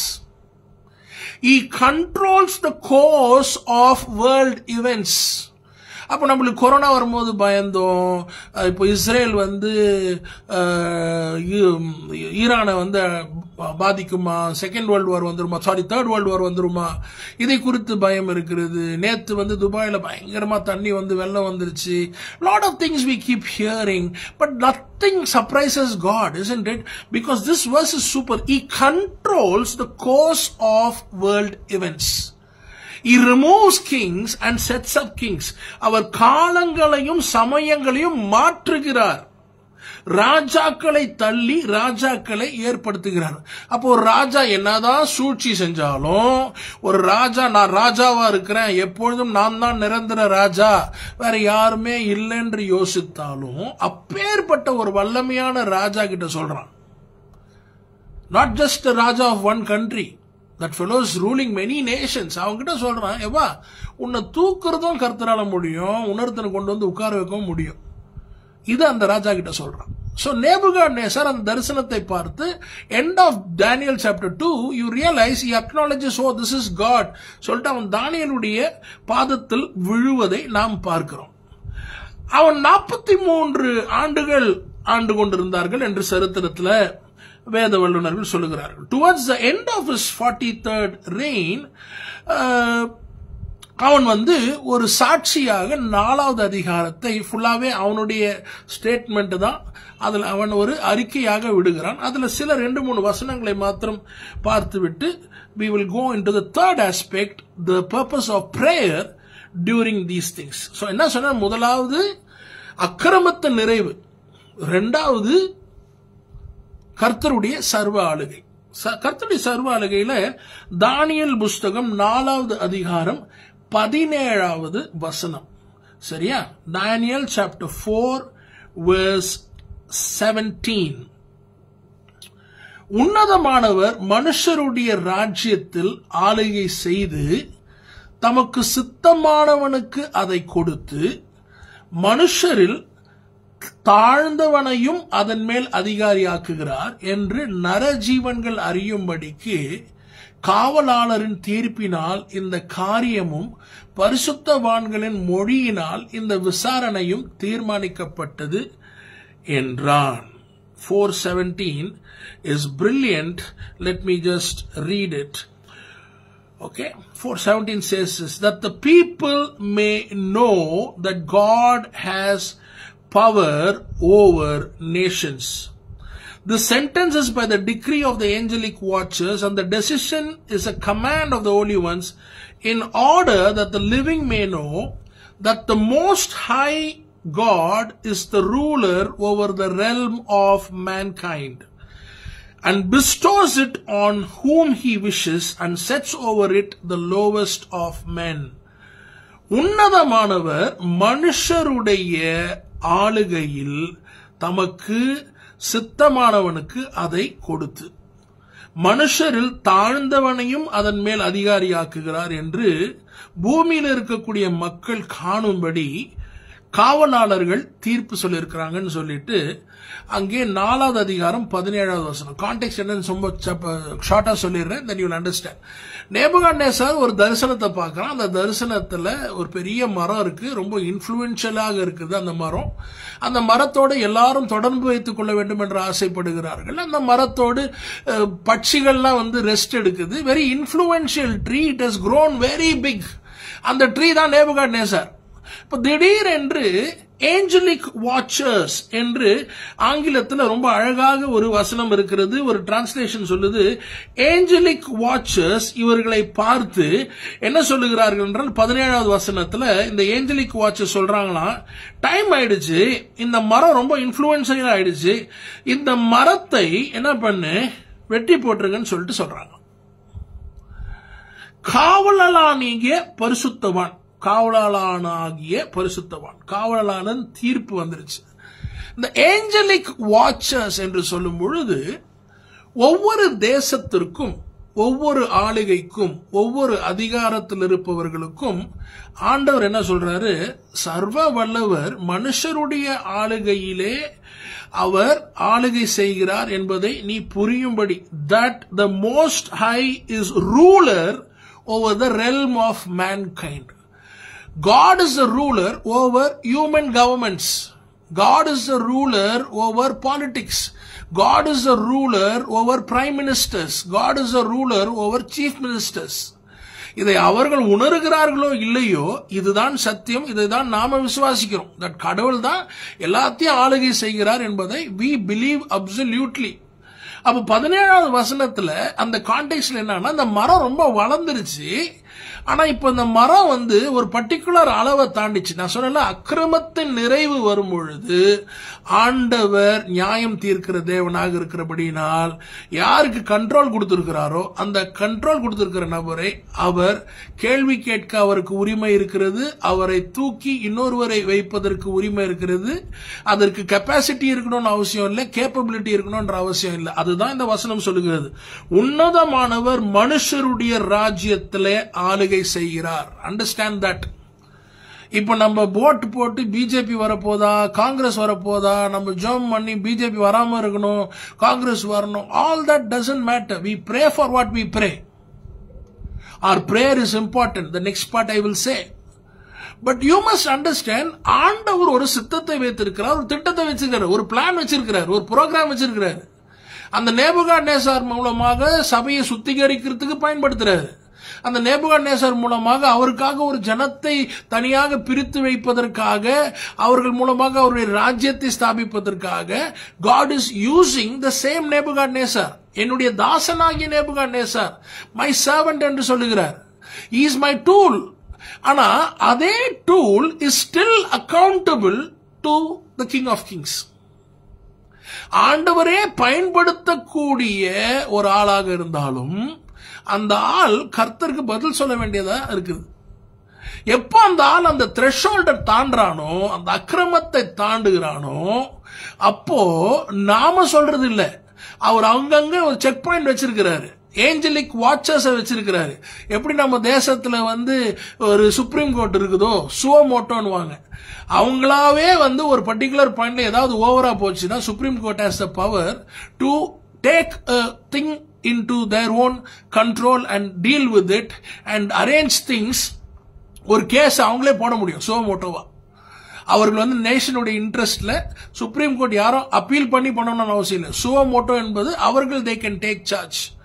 he controls the course of world events அப்போ நம்மளுக்கு கொரோனா வரும்போது பயந்தோம் அஹ் இப்போ இஸ்ரேல் வந்து அஹ், ஈ- ஈரானை வந்து பாதிக்குமா செகண்ட் வேர்ல்டு வார் வந்துருமா sorry third world war வந்துருமா இதை குறித்து பயம் இருக்கிறது நேத்து வந்து துபாயில பயங்கரமா தண்ணி வந்து வெள்ளம் வந்துருச்சு lot of things we keep hearing but nothing surprises God isn't it because this verse is super he controls the course of world events he removes kings and sets up kings அவர் காலங்களையும் சமயங்களையும் மாற்றுகிறார் ராஜாக்களை தள்ளி ராஜாக்களை ஏற்படுத்துகிறார் அப்போ ஒரு ராஜா என்னதான் சூழ்ச்சி செஞ்சாலும் ஒரு ராஜா நான் ராஜாவா இருக்கிறேன் எப்பொழுதும் நான் தான் நிரந்தர ராஜா வேற யாருமே இல்லைன்னு யோசித்தாலும் அப்பேற்பட்ட ஒரு வல்லமையான ராஜா கிட்ட சொல்றான் நாட் ஜஸ்ட் ராஜா of one country that fellows ruling many nations அவங்ககிட்ட சொல்றான் எவ்வா உன்னை தூக்குறதும் கர்த்தரால முடியும் உணர்த்தனை கொண்டு வந்து உட்கார வைக்கவும் முடியும் இது அந்த ராஜா கிட்ட சொல்றான் ஸோ நேபுகாட் நேசர் அந்த தரிசனத்தை பார்த்து end of Daniel chapter two you realise you acknowledges oh this is God சொல்லிட்டு அவன் தானியலுடைய பாதத்தில் விழுவதை நாம் பார்க்கிறோம் அவன் நாற்பத்தி மூன்று ஆண்டுகள் ஆண்டு கொண்டிருந்தார்கள் என்று சரித்திரத்தில் வேத வல்லுநர்கள் சொல்லுகிறார்கள் towards the end of his forty third reign அவன் வந்து ஒரு சாட்சியாக நாலாவது அதிகாரத்தை ஃபுல்லாவே அவனுடைய ஸ்டேட்மெண்ட் தான் அதில் அவன் ஒரு அறிக்கையாக விடுகிறான் அதில் சில ரெண்டு மூணு வசனங்களை மாத்திரம் பார்த்துவிட்டு we will go into the third aspect the purpose of prayer during these things so என்ன சொன்ன முதலாவது அக்கிரமத்த நிறைவு ரெண்டாவது கர்த்தருடைய சர்வ ஆளுகை ச- கர்த்தருடைய சர்வ ஆளுகையில தானியல் புஸ்தகம் நாலாவது அதிகாரம் பதினேழாவது வசனம் சரியா தானியல் சாப்டர் ஃபோர் வேர்ஸ் செவன்டீன் உன்னதமானவர் மனுஷருடைய ராஜ்யத்தில் ஆளுகை செய்து தமக்கு சித்தமானவனுக்கு அதை கொடுத்து மனுஷரில் தாழ்ந்தவனையும் அதன் மேல் அதிகாரியாக்குகிறார் என்று நரஜீவன்கள் அறியும்படிக்கு காவலாளரின் தீர்ப்பினால் இந்த காரியமும் பரிசுத்தவான்களின் மொழியினால் இந்த விசாரணையும் தீர்மானிக்கப்பட்டது என்றான் 417 is brilliant let me just read it Okay, 417 says this, that the people may know that God has power over nations. The sentence is by the decree of the angelic watchers, and the decision is a command of the holy ones, in order that the living may know that the Most High God is the ruler over the realm of mankind, and bestows it on whom he wishes, and sets over it the lowest of men. உன்னதமானவர் மனுஷருடைய ஆளுகையில் தமக்கு சித்தமானவனுக்கு அதை கொடுத்து மனுஷரில் தாழ்ந்தவனையும் அதன் மேல் அதிகாரியாக்குகிறார் என்று பூமியில் இருக்கக்கூடிய மக்கள் காணும்படி காவலாளர்கள் தீர்ப்பு சொல்லியிருக்கிறாங்கன்னு சொல்லிட்டு அங்கே நாலாவது அதிகாரம் பதினேழாவது வசனம் கான்டெக்ட் என்னன்னு ரொம்ப ஷார்ட்டா சொல்லிடுறேன் தென் யூல் அண்டர்ஸ்டாண்ட் நேபுகாண்டேசர் ஒரு தரிசனத்தை பார்க்கறான் அந்த தரிசனத்துல ஒரு பெரிய மரம் இருக்கு ரொம்ப இன்ஃபுளுன்ஷியலாக இருக்குது அந்த மரம் அந்த மரத்தோடு எல்லாரும் தொடர்பு வைத்துக் கொள்ள வேண்டும் என்று ஆசைப்படுகிறார்கள் அந்த மரத்தோடு அஹ், பட்சிகள்லாம் வந்து ரெஸ்ட் எடுக்குது very influential tree it has grown very big அந்த ட்ரீ தான் நேபுகாட் நேசர் இப்ப திடீர் என்று ஏஞ்சலிக் வாட்சர்ஸ் என்று ஆங்கிலத்தில் ரொம்ப அழகாக ஒரு வசனம் இருக்கிறது ஒரு டிரான்ஸ்லேஷன் சொல்லுது ஏஞ்சலிக் வாட்சர்ஸ் இவர்களை பார்த்து என்ன சொல்லுகிறார்கள் என்றால் பதினேழாவது வசனத்துல இந்த ஏஞ்சலிக் வாட்சர்ஸ் சொல்றாங்களாம் டைம் ஆயிடுச்சு இந்த மரம் ரொம்ப இன்ஃபுளுன்சியல் ஆயிடுச்சு இந்த மரத்தை என்ன பண்ணு வெட்டி போட்டுருங்கன்னு சொல்லிட்டு சொல்றாங்க காவலாளானிய பரிசுத்தவான் காவலாளானாகிய பரிசுத்தவான் காவலாளன் தீர்ப்பு வந்துருச்சு இந்த ஏஞ்சலிக் வாட்சர்ஸ் என்று சொல்லும் பொழுது ஒவ்வொரு தேசத்திற்கும் ஒவ்வொரு ஆளுகைக்கும் ஒவ்வொரு அதிகாரத்தில் இருப்பவர்களுக்கும் ஆண்டவர் என்ன சொல்றாரு சர்வ வல்லவர் மனுஷருடைய ஆளுகையிலே அவர் ஆளுகை செய்கிறார் என்பதை நீ புரியும்படி that the most high is ruler over the realm of mankind God is the ruler over human governments. God is the ruler over politics. God is the ruler over prime ministers. God is the ruler over chief ministers. இதை அவர்கள் உணர்கிறார்களோ இல்லையோ இதுதான் சத்தியம் இதைதான் நாம விசுவாசிக்கிறோம் that கடவுள் தான் எல்லாத்தையும் ஆளுகை செய்கிறார் என்பதை we believe absolutely அப்ப பதினேழாவது வசனத்துல அந்த கான்டெக்ட்ல என்னன்னா அந்த மரம் ரொம்ப வளர்ந்துருச்சு ஆனா இப்ப இந்த மரம் வந்து ஒரு பர்டிகுலர் அளவை தாண்டிச்சு நான் சொன்னல அக்கிரமத்தின் நிறைவு வரும் பொழுது ஆண்டவர் நியாயம் தீர்க்கிற தேவனாக இருக்கிறபடினால் யாருக்கு கண்ட்ரோல் கொடுத்திருக்கிறாரோ அந்த கண்ட்ரோல் கொடுத்திருக்கிற நபரை அவர் கேள்வி கேட்க அவருக்கு உரிமை இருக்கிறது அவரை தூக்கி இன்னொருவரை வைப்பதற்கு உரிமை இருக்கிறது அதற்கு கெப்பாசிட்டி இருக்கணும்னு அவசியம் இல்லை கேப்பபிலிட்டி இருக்கணும்ன்ற அவசியம் இல்லை அதுதான் இந்த வசனம் சொல்லுகிறது உன்னதமானவர் மனுஷருடைய ராஜ்யத்திலே ஆளுகை செய்கிறார் அண்டர்ஸ்டாண்ட் தட் இப்ப நம்ம போட் போட்டு பிஜேபி வரப்போதா காங்கிரஸ் வரப்போதா நம்ம ஜோம் பண்ணி பிஜேபி வராம இருக்கணும் காங்கிரஸ் வரணும் all that doesn't matter we pray for what we pray our prayer is important the next part I will say but you must understand ஆண்டவர் ஒரு சித்தத்தை வைத்திருக்கிறார் ஒரு திட்டத்தை வச்சிருக்கிறார் ஒரு பிளான் வச்சிருக்கிறார் ஒரு ப்ரோக்ராம் வச்சிருக்கிறார் அந்த நேபுகா நேசார் மூலமாக சபையை சுத்திகரிக்கிறதுக்கு பயன்படுத்துறாரு அந்த நேபுகாட் நேசர் மூலமாக அவருக்காக ஒரு ஜனத்தை தனியாக பிரித்து வைப்பதற்காக அவர்கள் மூலமாக அவருடைய ராஜ்யத்தை ஸ்தாபிப்பதற்காக God is using the same Nebuchadnezzar என்னுடைய தாசனாகிய நேபுகாட் நேசர் மை சர்வன்ட் என்று சொல்லுகிறார் இஸ் மை டூல் ஆனா அதே tool is still accountable to the king of kings ஆண்டவரே பயன்படுத்தக்கூடிய ஒரு ஆளாக இருந்தாலும் அந்த ஆள் கர்த்தருக்கு பதில் சொல்ல வேண்டியதா இருக்குது எப்போ அந்த ஆள் அந்த த்ரெஷோல்டை தாண்டானோ அந்த அக்கிரமத்தை தாண்டுகிறானோ அப்போ நாம சொல்றது இல்ல அவர் அங்கங்க ஒரு செக் பாயிண்ட் வச்சிருக்கிறாரு ஏஞ்சலிக் வாட்சர்ஸ் வச்சிருக்கிறாரு எப்படி நம்ம தேசத்துல வந்து ஒரு சுப்ரீம் கோர்ட் இருக்குதோ சுவமோட்டோன்னு வாங்க அவங்களாவே வந்து ஒரு பர்டிகுலர் பாயிண்ட்ல ஏதாவது ஓவரா போச்சுன்னா supreme court has the power to take thing into their own control and deal with it and arrange things ஒரு கேஸ் அவங்களே போட முடியும் சோமோட்டோவா அவர்கள் வந்து நேஷனுடைய இன்ட்ரெஸ்ட்ல சுப்ரீம் கோர்ட் யாரும் அப்பீல் பண்ணி பண்ணணும்னு அவசியம் இல்லை சுவமோட்டோ என்பது அவர்கள் தே கேன் டேக் சார்ஜ்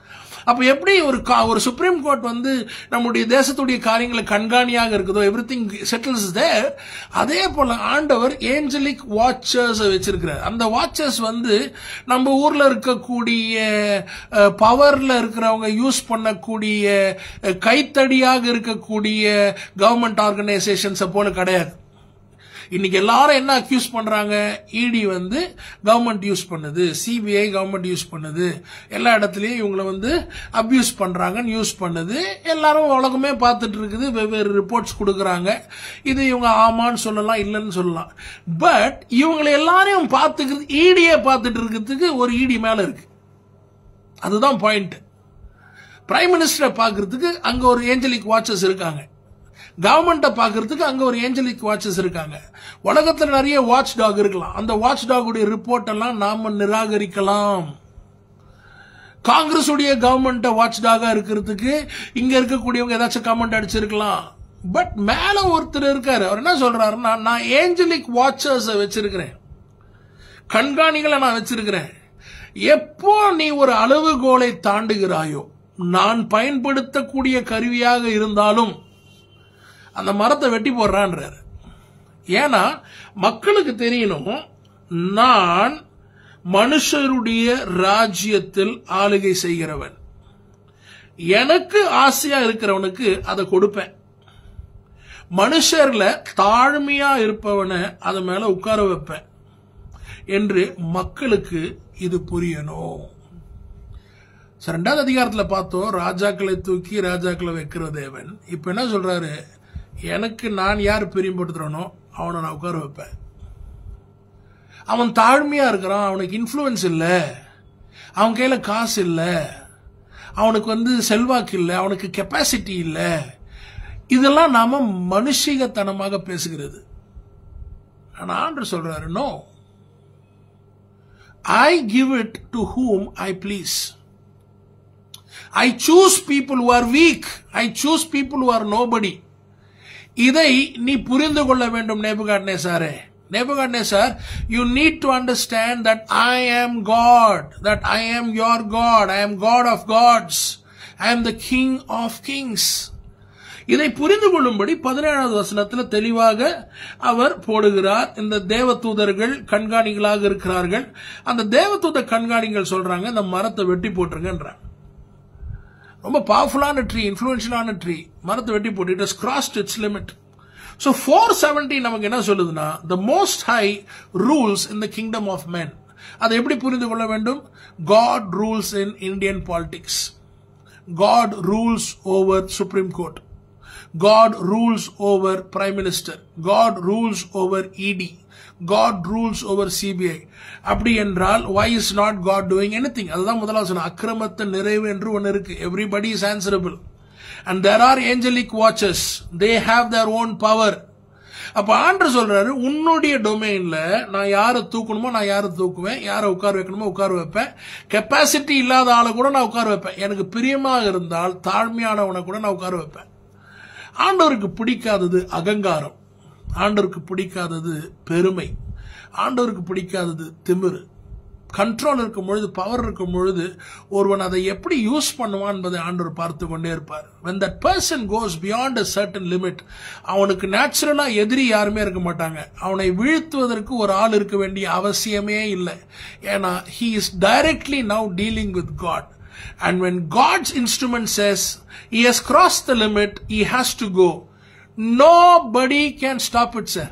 அப்ப எப்படி ஒரு கா- ஒரு சுப்ரீம் கோர்ட் வந்து நம்முடைய தேசத்துடைய காரியங்களை கண்காணியாக இருக்குதோ எவ்ரி திங் செட்டில்ஸ் தேர் அதே போல ஆண்டவர் ஏஞ்சலிக் வாட்சர்ஸ் வச்சிருக்கிறார் அந்த வாட்சர்ஸ் வந்து நம்ம ஊர்ல இருக்கக்கூடிய பவர்ல இருக்கிறவங்க யூஸ் பண்ணக்கூடிய அஹ், கைத்தடியாக இருக்கக்கூடிய கவர்மெண்ட் ஆர்கனைசேஷன்ஸை போல கிடையாது இன்னைக்கு எல்லாரும் என்ன அக்யூஸ் பண்றாங்க இடி வந்து கவர்மெண்ட் யூஸ் பண்ணுது சிபிஐ கவர்மெண்ட் யூஸ் பண்ணுது எல்லா இடத்துலயும் இவங்களை வந்து அபியூஸ் பண்றாங்கன்னு யூஸ் பண்ணுது எல்லாரும் உலகமே பார்த்துட்டு இருக்குது வெவ்வேறு ரிப்போர்ட்ஸ் கொடுக்கறாங்க இது இவங்க ஆமான்னு சொல்லலாம் இல்லைன்னு சொல்லலாம் பட் இவங்களை எல்லாரையும் பார்த்துக்கிறது ஈடியே பார்த்துட்டு இருக்கிறதுக்கு ஒரு ஈடி மேல இருக்கு அதுதான் பாயிண்ட் பிரைம் மினிஸ்டரை பார்க்கறதுக்கு அங்க ஒரு ஏஞ்சலிக் வாட்சஸ் இருக்காங்க கவர்மெண்ட்டை பார்க்கறதுக்கு அங்க ஒரு ஏஞ்சலிக் வாட்சஸ் இருக்காங்க உலகத்துல நிறைய வாட்ச் டாக் இருக்கலாம் அந்த வாட்ச் டாகுடைய ரிப்போர்ட் எல்லாம் நாம நிராகரிக்கலாம் காங்கிரஸ் உடைய கவர்மெண்ட் வாட்ச் டாகா இருக்கிறதுக்கு இங்க இருக்கக்கூடியவங்க ஏதாச்சும் கமெண்ட் அடிச்சிருக்கலாம் பட் மேல ஒருத்தர் இருக்காரு அவர் என்ன சொல்றாருன்னா நான் ஏஞ்சலிக் வாட்சர்ஸ் வச்சிருக்கிறேன் கண்காணிகளை நான் வச்சிருக்கிறேன் எப்போ நீ ஒரு அளவுகோலை தாண்டுகிறாயோ நான் பயன்படுத்தக்கூடிய கருவியாக இருந்தாலும் அந்த மரத்தை வெட்டி போடுறான்றாரு ஏன்னா மக்களுக்கு தெரியணும் நான் மனுஷருடைய ராஜ்யத்தில் ஆளுகை செய்கிறவன் எனக்கு ஆசையா இருக்கிறவனுக்கு அதை கொடுப்பேன் மனுஷர்ல தாழ்மையா இருப்பவனை அது மேல உட்கார வைப்பேன் என்று மக்களுக்கு இது புரியணும் So, ரெண்டாவது அதிகாரத்துல பார்த்தோம் ராஜாக்களை தூக்கி ராஜாக்களை வைக்கிற தேவன் இப்ப என்ன சொல்றாரு எனக்கு நான் யார் பிரியப்படுத்துறனோ அவனை நான் உட்கார வைப்பேன் அவன் தாழ்மையா இருக்கிறான் அவனுக்கு இன்ஃப்ளூயன்ஸ் இல்ல அவன் கையில காசு இல்ல அவனுக்கு வந்து செல்வாக்கு இல்ல அவனுக்கு கெப்பாசிட்டி இல்ல இதெல்லாம் நாம மனுஷிகத்தனமாக பேசுகிறது ஆனா ஆண்டு சொல்றாரு no I give it to whom I please I choose people who are weak I choose people who are nobody இதை நீ புரிந்து கொள்ள வேண்டும் நேபுகாட்னே சாரே Nebuchadnezzar you need to understand that I am God that I ஆம் your God I am God of God's ஐ ஆம் த king of Kings இதை புரிந்து கொள்ளும்படி பதினேழாவது வசனத்தில் தெளிவாக அவர் போடுகிறார் இந்த தேவதூதர்கள் கண்காணிகளாக இருக்கிறார்கள் அந்த தேவதூத கண்காணிகள் சொல்றாங்க இந்த மரத்தை வெட்டி போட்டுருங்கன்றாங்க ரொம்ப பவர்ஃபுல்லான ட்ரீ இன்ஃப்ளூயன்ஷியலான ட்ரீ மரத்தை வெட்டி போட்டு it crossed its limit so four seventy நமக்கு என்ன சொல்லுதுன்னா the most high rules in the kingdom of men அதை எப்படி புரிந்து கொள்ள வேண்டும் God rules in Indian politics God rules over supreme court God rules over prime minister God rules over ED God rules over CBI அப்படி என்றால் why is not God doing any thing அதுதான் முதலாவது சொன்ன அக்கிரமத்தை நிறைவு என்று ஒன்று இருக்கு everybody is answerable and there are angelic watches they have their own power அப்ப ஆண்டு சொல்றாரு உன்னுடைய டொமைன்ல நான் யாரை தூக்கணுமோ நான் யாரை தூக்குவேன் யாரை உட்கார வைக்கணுமோ உட்கார வைப்பேன் கெப்பாசிட்டி இல்லாத ஆளை கூட நான் உட்கார வைப்பேன் எனக்கு பிரியமாக இருந்தால் தாழ்மையானவனை கூட நான் உட்கார வைப்பேன் ஆண்டவருக்கு பிடிக்காதது அகங்காரம் ஆண்டவருக்கு பிடிக்காதது பெருமை ஆண்டவருக்கு பிடிக்காதது திமிரு கண்ட்ரோல் இருக்கும் பொழுது பவர் இருக்கும் பொழுது ஒருவன் அதை எப்படி யூஸ் பண்ணுவான் என்பதை ஆண்டவர் பார்த்து கொண்டே இருப்பார் when that person goes beyond a certain limit அவனுக்கு நேச்சுரலா எதிரி யாருமே இருக்க மாட்டாங்க அவனை வீழ்த்துவதற்கு ஒரு ஆள் இருக்க வேண்டிய அவசியமே இல்லை ஏன்னா he is directly now dealing with God and when God's instrument says he has crossed the limit he has to go nobody can stop it sir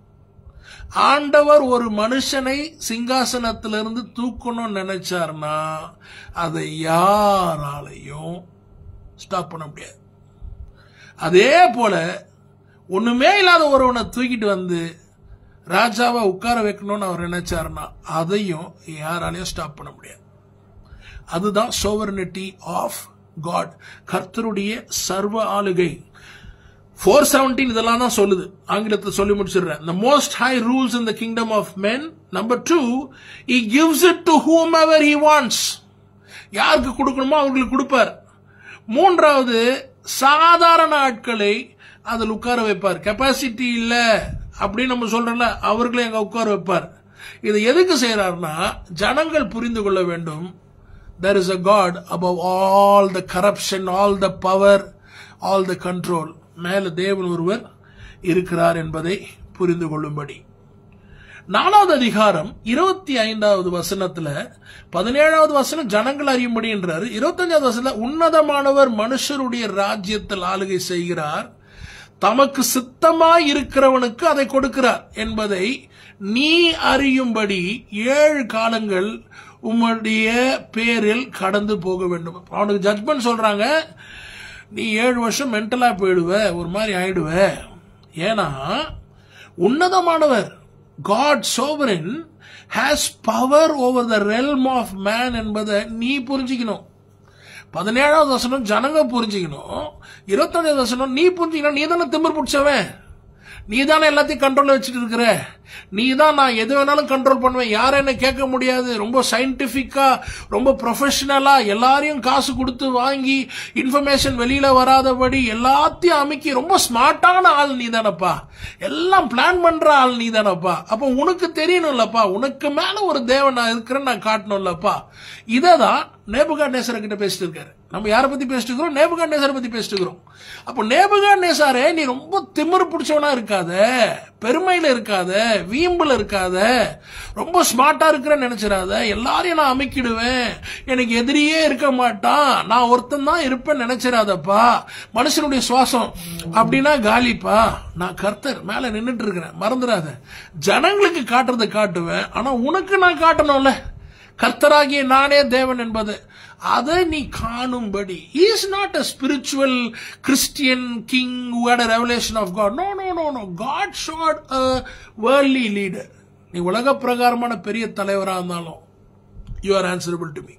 ஆண்டவர் ஒரு மனுஷனை சிங்காசனத்திலிருந்து தூக்கணும்னு நினைச்சார்னா அதை யாராலையும் ஸ்டாப் பண்ண முடியாது அதே போல ஒண்ணுமே இல்லாத ஒருவனை தூக்கிட்டு வந்து ராஜாவை உட்கார வைக்கணும்னு அவர் நினைச்சாருன்னா அதையும் யாராலையும் ஸ்டாப் பண்ண முடியாது அதுதான் சோவர்னிட்டி ஆஃப் காட் கர்த்தருடைய சர்வ ஆளுகை ஃபோர் செவன்டீன் இதெல்லாம் தான் சொல்லுது ஆங்கிலத்தை சொல்லி முடிச்சிடுறேன் the most high rules in the kingdom of men number two he gives it to whomever he wants யாருக்கு கொடுக்கணுமோ அவங்களுக்கு கொடுப்பார் மூன்றாவது சாதாரண ஆட்களை அதில் உட்கார வைப்பார் கெப்பாசிட்டி இல்ல அப்படின்னு நம்ம சொல்றோம்ல அவர்களை அங்க உட்கார வைப்பார் இதை எதுக்கு செய்யறாருன்னா ஜனங்கள் புரிந்து கொள்ள வேண்டும் there is a God above all the corruption, all the power, all the control. மேல தேவன் ஒருவர் இருக்கிறார் என்பதை புரிந்து கொள்ளும்படி நாலாவது அதிகாரம் இருபத்தி ஐந்தாவது வசனத்துல பதினேழாவது வசனம் ஜனங்கள் அறியும்படின்றாரு இருபத்தஞ்சாவது வசனத்துல உன்னதமானவர் மனுஷருடைய ராஜ்யத்தில் ஆளுகை செய்கிறார் தமக்கு சித்தமாய் இருக்கிறவனுக்கு அதை கொடுக்கிறார் என்பதை நீ அறியும்படி ஏழு காலங்கள் உம்முடைய பேரில் கடந்து போக வேண்டும் அவனுக்கு ஜட்மெண்ட் சொல்றாங்க நீ ஏழு வருஷம் மென்டலா போயிடுவ ஒரு மாதிரி ஆயிடுவ ஏன்னா உன்னதமானவர் God sovereign has power over the realm of man என்பதை நீ புரிஞ்சுக்கணும் பதினேழாவது வசனம் ஜனங்க புரிஞ்சுக்கணும் இருபத்தஞ்சாவது வசனம் நீ புரிஞ்சுக்கணும் நீ தானே திமிர் பிடிச்சவன் நீ தானே எல்லாத்தையும் கண்ட்ரோல் வச்சுட்டு இருக்கிற நீ தான் நான் எது வேணாலும் கண்ட்ரோல் பண்ணுவேன் யாரும் என்ன கேட்க முடியாது ரொம்ப சயின்டிபிக்கா ரொம்ப ப்ரொஃபஷனலா எல்லாரையும் காசு கொடுத்து வாங்கி இன்ஃபர்மேஷன் வெளியில வராதபடி எல்லாத்தையும் அமைக்கி ரொம்ப ஸ்மார்ட்டான ஆள் நீ தானப்பா எல்லாம் பிளான் பண்ற ஆள் நீ தானப்பா அப்போ உனக்கு தெரியணும்லப்பா உனக்கு மேல ஒரு தேவன் நான் இருக்கிறேன்னு நான் காட்டணும்லப்பா இதை தான் நேபுகாட் நேசர கிட்ட பேசிட்டு இருக்காரு நம்ம யாரை பத்தி பேசிட்டு இருக்கிறோம் நேபுகாட் நேசரை பத்தி பேசிட்டு இருக்கிறோம் அப்போ நேபுகாட் நேசாரே நீ ரொம்ப திமிரு பிடிச்சவனா இருக்காத பெருமையில இருக்காத வீம்புல இருக்காத ரொம்ப ஸ்மார்ட்டா இருக்கிறேன்னு நினைச்சிடாத எல்லாரையும் நான் அமைக்கிடுவேன் எனக்கு எதிரியே இருக்க மாட்டான் நான் ஒருத்தன் தான் இருப்பேன் நினைச்சிடாதப்பா மனுஷனுடைய சுவாசம் அப்படின்னா காலிப்பா நான் கர்த்தர் மேல நின்னுட்டு இருக்கிறேன் மறந்துடாத ஜனங்களுக்கு காட்டுறதை காட்டுவேன் ஆனா உனக்கு நான் காட்டணும்ல கர்த்தராகிய நானே தேவன் என்பது அதை நீ காணும்படி is not a spiritual Christian king who had a revelation of God no no no no God showed a worldly leader நீ உலக பிரகாரமான பெரிய தலைவரா இருந்தாலும் you are answerable to me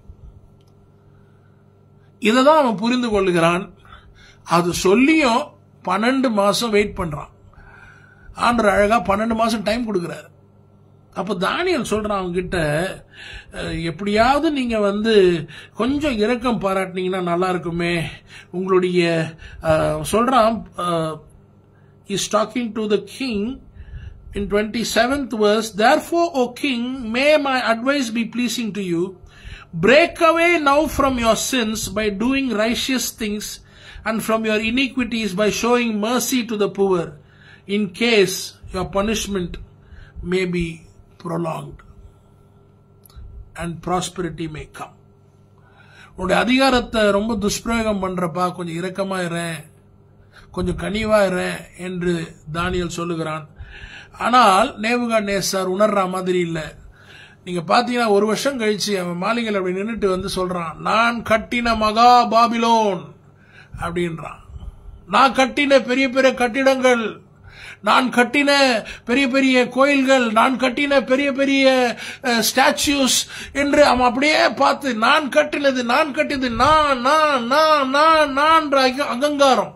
இதை தான் அவன் புரிந்து கொள்ளுகிறான் அது சொல்லியும் பன்னெண்டு மாசம் வெயிட் பண்றான் ஆண்டர் அழகா பன்னெண்டு மாசம் டைம் கொடுக்குறாரு அப்போ தானியல் சொல்றான் அவங்க கிட்ட அஹ், எப்படியாவது நீங்க வந்து கொஞ்சம் இரக்கம் பாராட்டினீங்கன்னா நல்லா இருக்குமே உங்களுடைய அஹ், சொல்றான் is talking to the king in 27th verse, Therefore, O king, may my advice be pleasing to you. Break away now from your sins by doing righteous things and from your iniquities by showing mercy to the poor, in case your punishment may be prolonged and prosperity may come. உன்னுடைய அதிகாரத்தை ரொம்ப துஷ்பிரயோகம் பண்றப்பா கொஞ்சம் இரக்கமா இரேன் கொஞ்சம் கனிவா இரேன் என்று Daniel சொல்லுகிறான் ஆனால் நேவுகாட் நேசார் உணர்ற மாதிரி இல்ல நீங்க பாத்தீங்கன்னா ஒரு வருஷம் கழிச்சு அவன் மாளிகையில் அப்படி நின்னுட்டு வந்து சொல்றான் நான் கட்டின மகா பாபிலோன் அப்படின்றான் நான் கட்டின பெரிய பெரிய கட்டிடங்கள் நான் கட்டின பெரிய பெரிய கோயில்கள் நான் கட்டின பெரிய பெரிய ஸ்டாச்சுஸ் என்று அவன் அப்படியே பார்த்து நான் கட்டினது நான் கட்டினது நான் நான் நான் நான் நான் அகங்காரம்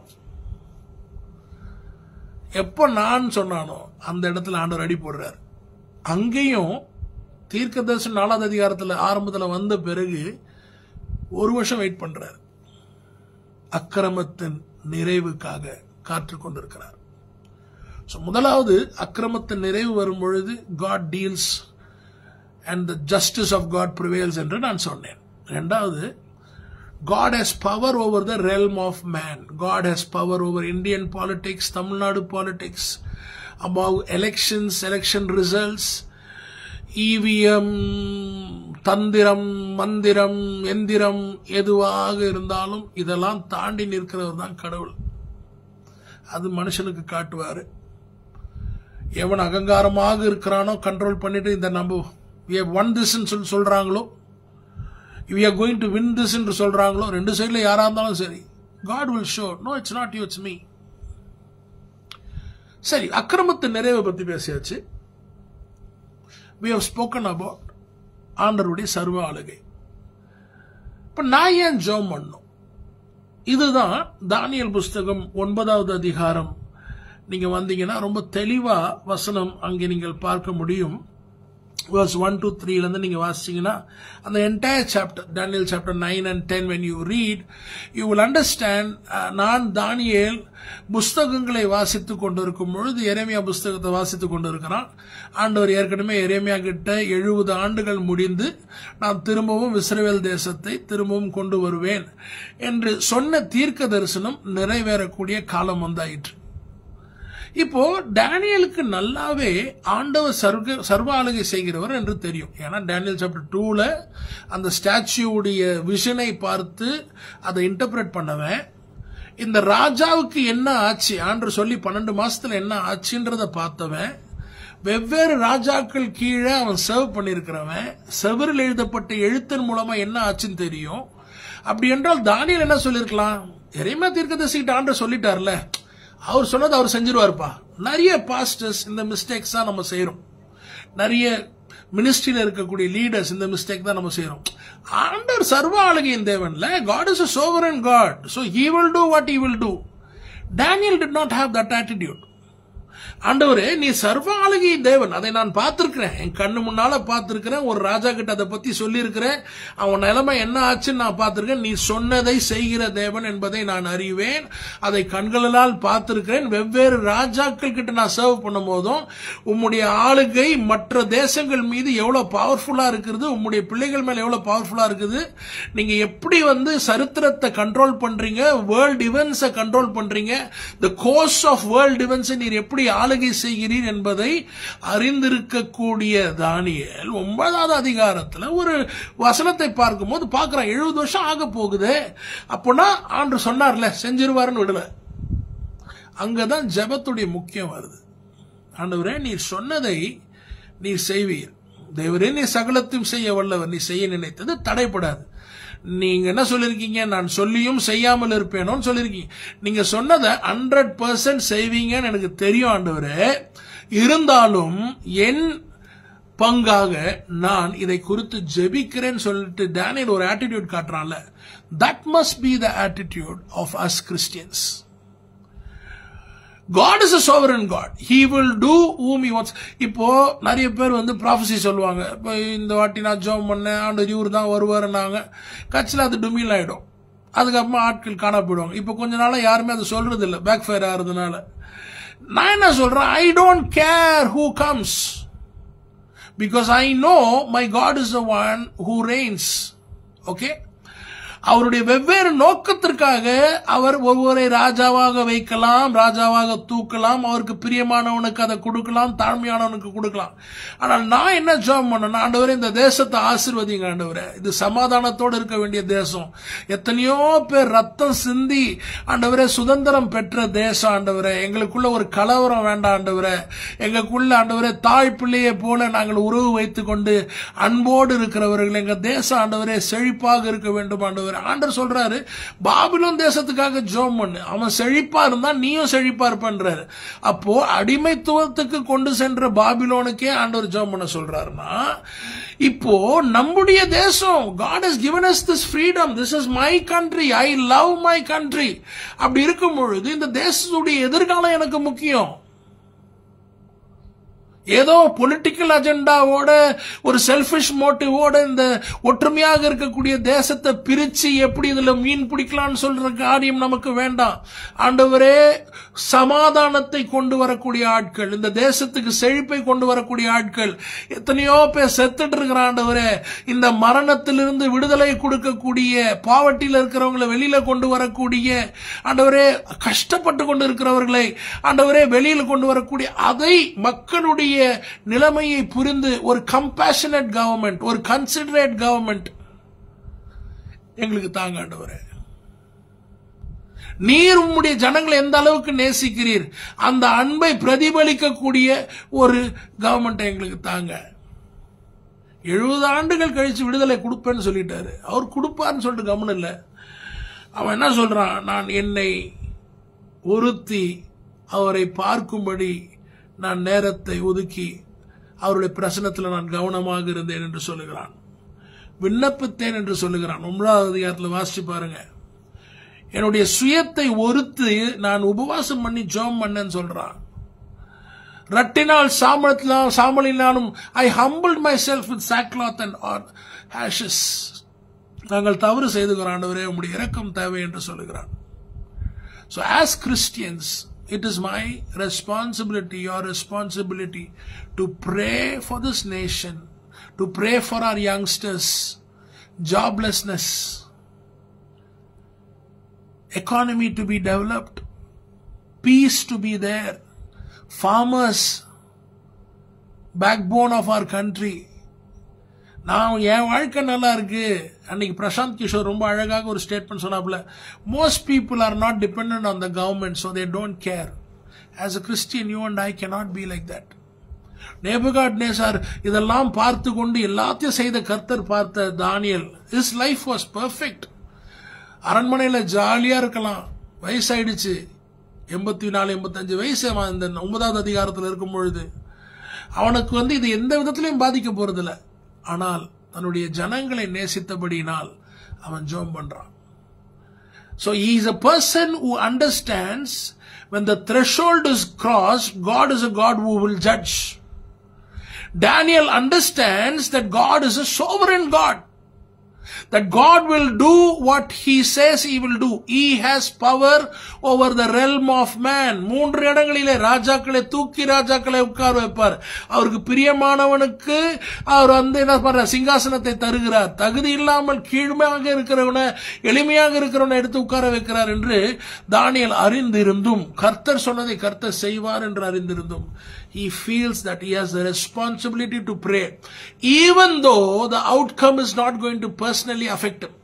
எப்போ நான் சொன்னானோ அந்த இடத்துல ஆண்டவர் அடி போடுறார் அங்கேயும் தீர்க்கதர்சன் நாலாவது அதிகாரத்தில் ஆரம்பத்தில் வந்த பிறகு ஒரு வருஷம் வெயிட் பண்றார் அக்கிரமத்தின் நிறைவுக்காக காற்றுக் கொண்டிருக்கிறார் So, முதலாவது அக்கிரமத்தின் நிறைவு வரும் பொழுது God deals and the justice of God prevails என்று நான் சொன்னேன் ரெண்டாவது God has power over the realm of man. God has power over Indian politics, Tamil Nadu politics, about elections, election results, EVM, தந்திரம் மந்திரம் எந்திரம் எதுவாக இருந்தாலும் இதெல்லாம் தாண்டி நிற்கிறவர் தான் கடவுள் அது மனுஷனுக்கு காட்டுவாரு எவன் அகங்காரமாக இருக்கிறானோ கண்ட்ரோல் பண்ணிட்டு இந்த நம்ம ஒன் திஸ்ன்னு சொல்லி சொல்றாங்களோ we are going to win this என்று சொல்றாங்களோ ரெண்டு சைடுல யாரா இருந்தாலும் சரி God will show no it's not you it's me சரி அக்கிரமத்தின் நிறைவை பத்தி பேசியாச்சு வி ஹவ் ஸ்போக்கன் அபவுட் ஆண்டருடைய சர்வ ஆளுகை இப்ப நான் ஏன் ஜோம் பண்ணும் இதுதான் தானியல் புஸ்தகம் ஒன்பதாவது அதிகாரம் நீங்க வந்தீங்கன்னா ரொம்ப தெளிவா வசனம் அங்கே நீங்கள் பார்க்க முடியும் verse 1 to 3 ல இருந்து நீங்க வாசிச்சீங்கன்னா அந்த entire chapter Daniel chapter nine and ten when you read you will understand uh, நான் தானியேல் புஸ்தகங்களை வாசித்துக் கொண்டிருக்கும் பொழுது எரேமியா புஸ்தகத்தை வாசித்துக் கொண்டிருக்கிறான் ஆண்டவர் ஏற்கனவே எரேமியா கிட்ட எழுபது ஆண்டுகள் முடிந்து நான் திரும்பவும் இஸ்ரேல் தேசத்தை திரும்பவும் கொண்டு வருவேன் என்று சொன்ன தீர்க்க தரிசனம் நிறைவேறக்கூடிய காலம் வந்தாயிற்று இப்போ டேனியலுக்கு நல்லாவே ஆண்டவர் சர்வ சர்வ ஆளுகை செய்கிறவர் என்று தெரியும் ஏன்னா டேனியல் சாப்டர் டூல அந்த ஸ்டாச்சுடைய விஷனை பார்த்து அதை இன்டர்பிரட் பண்ணவன் இந்த ராஜாவுக்கு என்ன ஆச்சு ஆண்டு சொல்லி பன்னெண்டு மாசத்துல என்ன ஆச்சுன்றத பார்த்தவன் வெவ்வேறு ராஜாக்கள் கீழே அவன் சர்வ் பண்ணியிருக்கிறவன் செவரில் எழுதப்பட்ட எழுத்தின் மூலமா என்ன ஆச்சுன்னு தெரியும் அப்படி என்றால் தானியல் என்ன சொல்லியிருக்கலாம் எரைமா தீர்க்கதரிசிக்கிட்ட ஆண்டு சொல்லிட்டார்ல அவர் சொன்னது அவர் செஞ்சிருவாருப்பா நிறைய பாஸ்டர்ஸ் இந்த மிஸ்டேக்ஸ் தான் நம்ம செய்யறோம் நிறைய மினிஸ்ட்ரியில இருக்கக்கூடிய லீடர்ஸ் இந்த மிஸ்டேக் தான் நம்ம செய்யறோம் ஆண்டர் சர்வ ஆளுகையின் தேவன்ல God is a sovereign God so he will do what he will do Daniel did not have that attitude ஆண்டவரே நீ சர்வ ஆளுகை தேவன் அதை நான் பார்த்திருக்கிறேன் என் கண்ணு முன்னால பார்த்திருக்கிறேன் ஒரு ராஜா கிட்ட அதை பத்தி சொல்லியிருக்கிறேன் அவன் நிலைமை என்ன ஆச்சுன்னு நான் பார்த்திருக்கேன் நீ சொன்னதை செய்கிற தேவன் என்பதை நான் அறிவேன் அதை கண்களால் பார்த்திருக்கிறேன் வெவ்வேறு ராஜாக்கள் கிட்ட நான் சர்வ் பண்ணும் போதும் உம்முடைய ஆளுகை மற்ற தேசங்கள் மீது எவ்வளவு பவர்ஃபுல்லா இருக்குது உம்முடைய பிள்ளைகள் மேல எவ்வளவு பவர்ஃபுல்லா இருக்குது நீங்க எப்படி வந்து சரித்திரத்தை கண்ட்ரோல் பண்றீங்க வேர்ல்ட் இவெண்ட்ஸை கண்ட்ரோல் பண்றீங்க த கோர்ஸ் ஆஃப் வேர்ல்ட் இவெண்ட்ஸை நீர் எப்படி ஆளுகை செய்கிறீர் என்பதை அறிந்திருக்கக்கூடிய தானியல் ஒன்பதாவது அதிகாரத்துல ஒரு வசனத்தை பார்க்கும்போது பார்க்கிறான் எழுபது வருஷம் ஆக போகுது அப்போனா ஆண்டு சொன்னார்ல செஞ்சிருவாருன்னு விடல அங்கதான் ஜெபத்துடைய முக்கியம் வருது ஆண்டவரே நீர் சொன்னதை நீர் செய்வீர் தேவரே நீ சகலத்தையும் செய்ய வல்லவர் நீ செய்ய நினைத்தது தடைப்படாது நீங்க என்ன சொல்லிருக்கீங்க நான் சொல்லியும் செய்யாமல் இருப்பேனோன்னு சொல்லிருக்கீங்க நீங்க சொன்னதை ஹண்ட்ரட் பர்சன்ட் செய்வீங்கன்னு எனக்கு தெரியும் ஆண்டவரே இருந்தாலும் என் பங்காக நான் இதை குறித்து ஜெபிக்கிறேன்னு சொல்லிட்டு டேனியல் ஒரு ஆட்டிடியூட் காட்டுறான்ல that must be the attitude of us Christians God is a sovereign God he will do whom he wants இப்போ நிறைய பேர் வந்து ப்ராஃபஸி சொல்லுவாங்க இப்போ இந்த வாட்டி நான் ஜோம் பண்ணேன் ஆண்டு இவர் தான் வருவாருன்னாங்க கட்சியில் அது டுமில் ஆயிடும் அதுக்கப்புறமா ஆட்கள் காண போயிடுவாங்க இப்போ கொஞ்ச நாளா யாருமே அதை சொல்றது இல்லை பேக் ஃபயர் ஆகிறதுனால நான் என்ன சொல்றேன் I don't care who comes because I know my God is the one who reigns okay அவருடைய வெவ்வேறு நோக்கத்திற்காக அவர் ஒவ்வொரு ராஜாவாக வைக்கலாம் ராஜாவாக தூக்கலாம் அவருக்கு பிரியமானவனுக்கு அதை கொடுக்கலாம் தாழ்மையானவனுக்கு கொடுக்கலாம் ஆனால் நான் என்ன ஜாப் பண்ணேன் ஆண்டவரே இந்த தேசத்தை ஆசிர்வதிங்க ஆண்டவரே இது சமாதானத்தோடு இருக்க வேண்டிய தேசம் எத்தனையோ பேர் ரத்தம் சிந்தி ஆண்டவரே சுதந்திரம் பெற்ற தேசம் ஆண்டவரே எங்களுக்குள்ள ஒரு கலவரம் வேண்டாம் ஆண்டவரே எங்களுக்குள்ள ஆண்டவரே தாய் பிள்ளையை போல நாங்கள் உறவு வைத்துக் கொண்டு அன்போடு இருக்கிறவர்கள் எங்க தேசம் ஆண்டவரே செழிப்பாக இருக்க வேண்டும் ஆண்டவரே ஆண்டர் சொல்றாரு பாபிலோன் தேசத்துக்காக ஜோம் பண்ணு அவன் செழிப்பா இருந்தா நீயும் செழிப்பா இருப்பன்றாரு அப்போ அடிமைத்துவத்துக்கு கொண்டு சென்ற பாபிலோனுக்கே ஆண்டவர் ஜோம் பண்ண சொல்றாருன்னா இப்போ நம்முடைய தேசம் God has given us this freedom this is my country i love my country அப்படி இருக்கும் பொழுது இந்த தேசத்துடைய எதிர்காலம் எனக்கு முக்கியம் ஏதோ பொலிட்டிக்கல் அஜெண்டாவோட ஒரு செல்ஃபிஷ் மோட்டிவோட இந்த ஒற்றுமையாக இருக்கக்கூடிய தேசத்தை பிரிச்சு எப்படி இதுல மீன் பிடிக்கலாம்னு சொல்ற காரியம் நமக்கு வேண்டாம் ஆண்டவரே சமாதானத்தை கொண்டு வரக்கூடிய ஆட்கள் இந்த தேசத்துக்கு செழிப்பை கொண்டு வரக்கூடிய ஆட்கள் எத்தனையோ பேர் செத்துட்டு இருக்கிற ஆண்டவரே இந்த மரணத்திலிருந்து விடுதலை கொடுக்கக்கூடிய பாவட்டியில் இருக்கிறவங்களை வெளியில கொண்டு வரக்கூடிய ஆண்டவரே கஷ்டப்பட்டு கொண்டு இருக்கிறவர்களை ஆண்டவரே வெளியில கொண்டு வரக்கூடிய அதை மக்களுடைய நிலைமையை புரிந்து ஒரு கம்பேஷனட் கவர்மெண்ட் ஒரு கன்சிடரேட் கவர்மெண்ட் எங்களுக்கு தாங்க ஆண்டவரே நீர் உம்முடைய ஜனங்களை எந்த அளவுக்கு நேசிக்கிறீர் அந்த அன்பை பிரதிபலிக்கக்கூடிய ஒரு கவர்மெண்ட் எங்களுக்கு தாங்க எழுபது ஆண்டுகள் கழிச்சு விடுதலை கொடுப்பேன்னு சொல்லிட்டாரு அவர் கொடுப்பார்னு சொல்லிட்டு கவனம் இல்லை அவன் என்ன சொல்றான் நான் என்னை ஒருத்தி அவரை பார்க்கும்படி நான் நேரத்தை ஒதுக்கி அவருடைய பிரசனத்தில் நான் கவனமாக இருந்தேன் என்று சொல்லுகிறான் விண்ணப்பித்தேன் என்று சொல்லுகிறான் ஒன்பதாவது அதிகாரத்தில் வாசிச்சு பாருங்க என்னுடைய சுயத்தை ஒருத்து நான் உபவாசம் பண்ணி ஜோம் பண்ணேன்னு சொல்றான் ரட்டினால் சாம்பலத்தினால் சாம்பலினாலும் I humble myself with sackcloth and ashes நாங்கள் தவறு செய்துகிறோம் ஆண்டவரே உம்முடைய இரக்கம் தேவை என்று சொல்லுகிறான் So, as Christians, it is my responsibility, your responsibility, to pray for this nation, to pray for our youngsters, joblessness, economy to be developed, peace to be there, farmers, backbone of our country. நான் என் வாழ்க்கை நல்லா இருக்கு அன்னைக்கு பிரசாந்த் கிஷோர் ரொம்ப அழகாக ஒரு statement சொன்னாப்புல most people are not depend on the government so they don't care as a Christian you and I cannot be like that Nebuchadnezzar இதெல்லாம் பார்த்து கொண்டு எல்லாத்தையும் செய்த கர்த்தர் பார்த்த தானியல் இஸ் லைஃப் வாஸ் பர்ஃபெக்ட் அரண்மனையில் ஜாலியா இருக்கலாம் வயசாயிடுச்சு எண்பத்தி நாலு எண்பத்தஞ்சு வயசு அவன் இந்த ஒன்பதாவது அதிகாரத்தில் இருக்கும் பொழுது அவனுக்கு வந்து இது எந்த விதத்திலையும் பாதிக்க போறதில்ல ஆனால் தன்னுடைய ஜனங்களை நேசித்தபடியினால் அவன் ஜோம் பண்றான் So he is a person who understands when the threshold is crossed, God is a God who will judge. Daniel understands that God is a sovereign God. That God will do what he says he will do. He has power over the realm of man. மூன்று இடங்களிலே ராஜாக்களை தூக்கி ராஜாக்களை உட்கார வைப்பார் அவருக்கு பிரியமானவனுக்கு அவர் வந்து என்ன பண்ற சிங்காசனத்தை தருகிறார் தகுதி இல்லாமல் கீழ்மையாக இருக்கிறவனை எளிமையாக இருக்கிறவனை எடுத்து உட்கார வைக்கிறார் என்று தானியல் அறிந்திருந்தும் கர்த்தர் சொன்னதை கர்த்தர் செய்வார் என்று அறிந்திருந்தும் he feels that he has the responsibility to pray even though the outcome is not going to personally affect him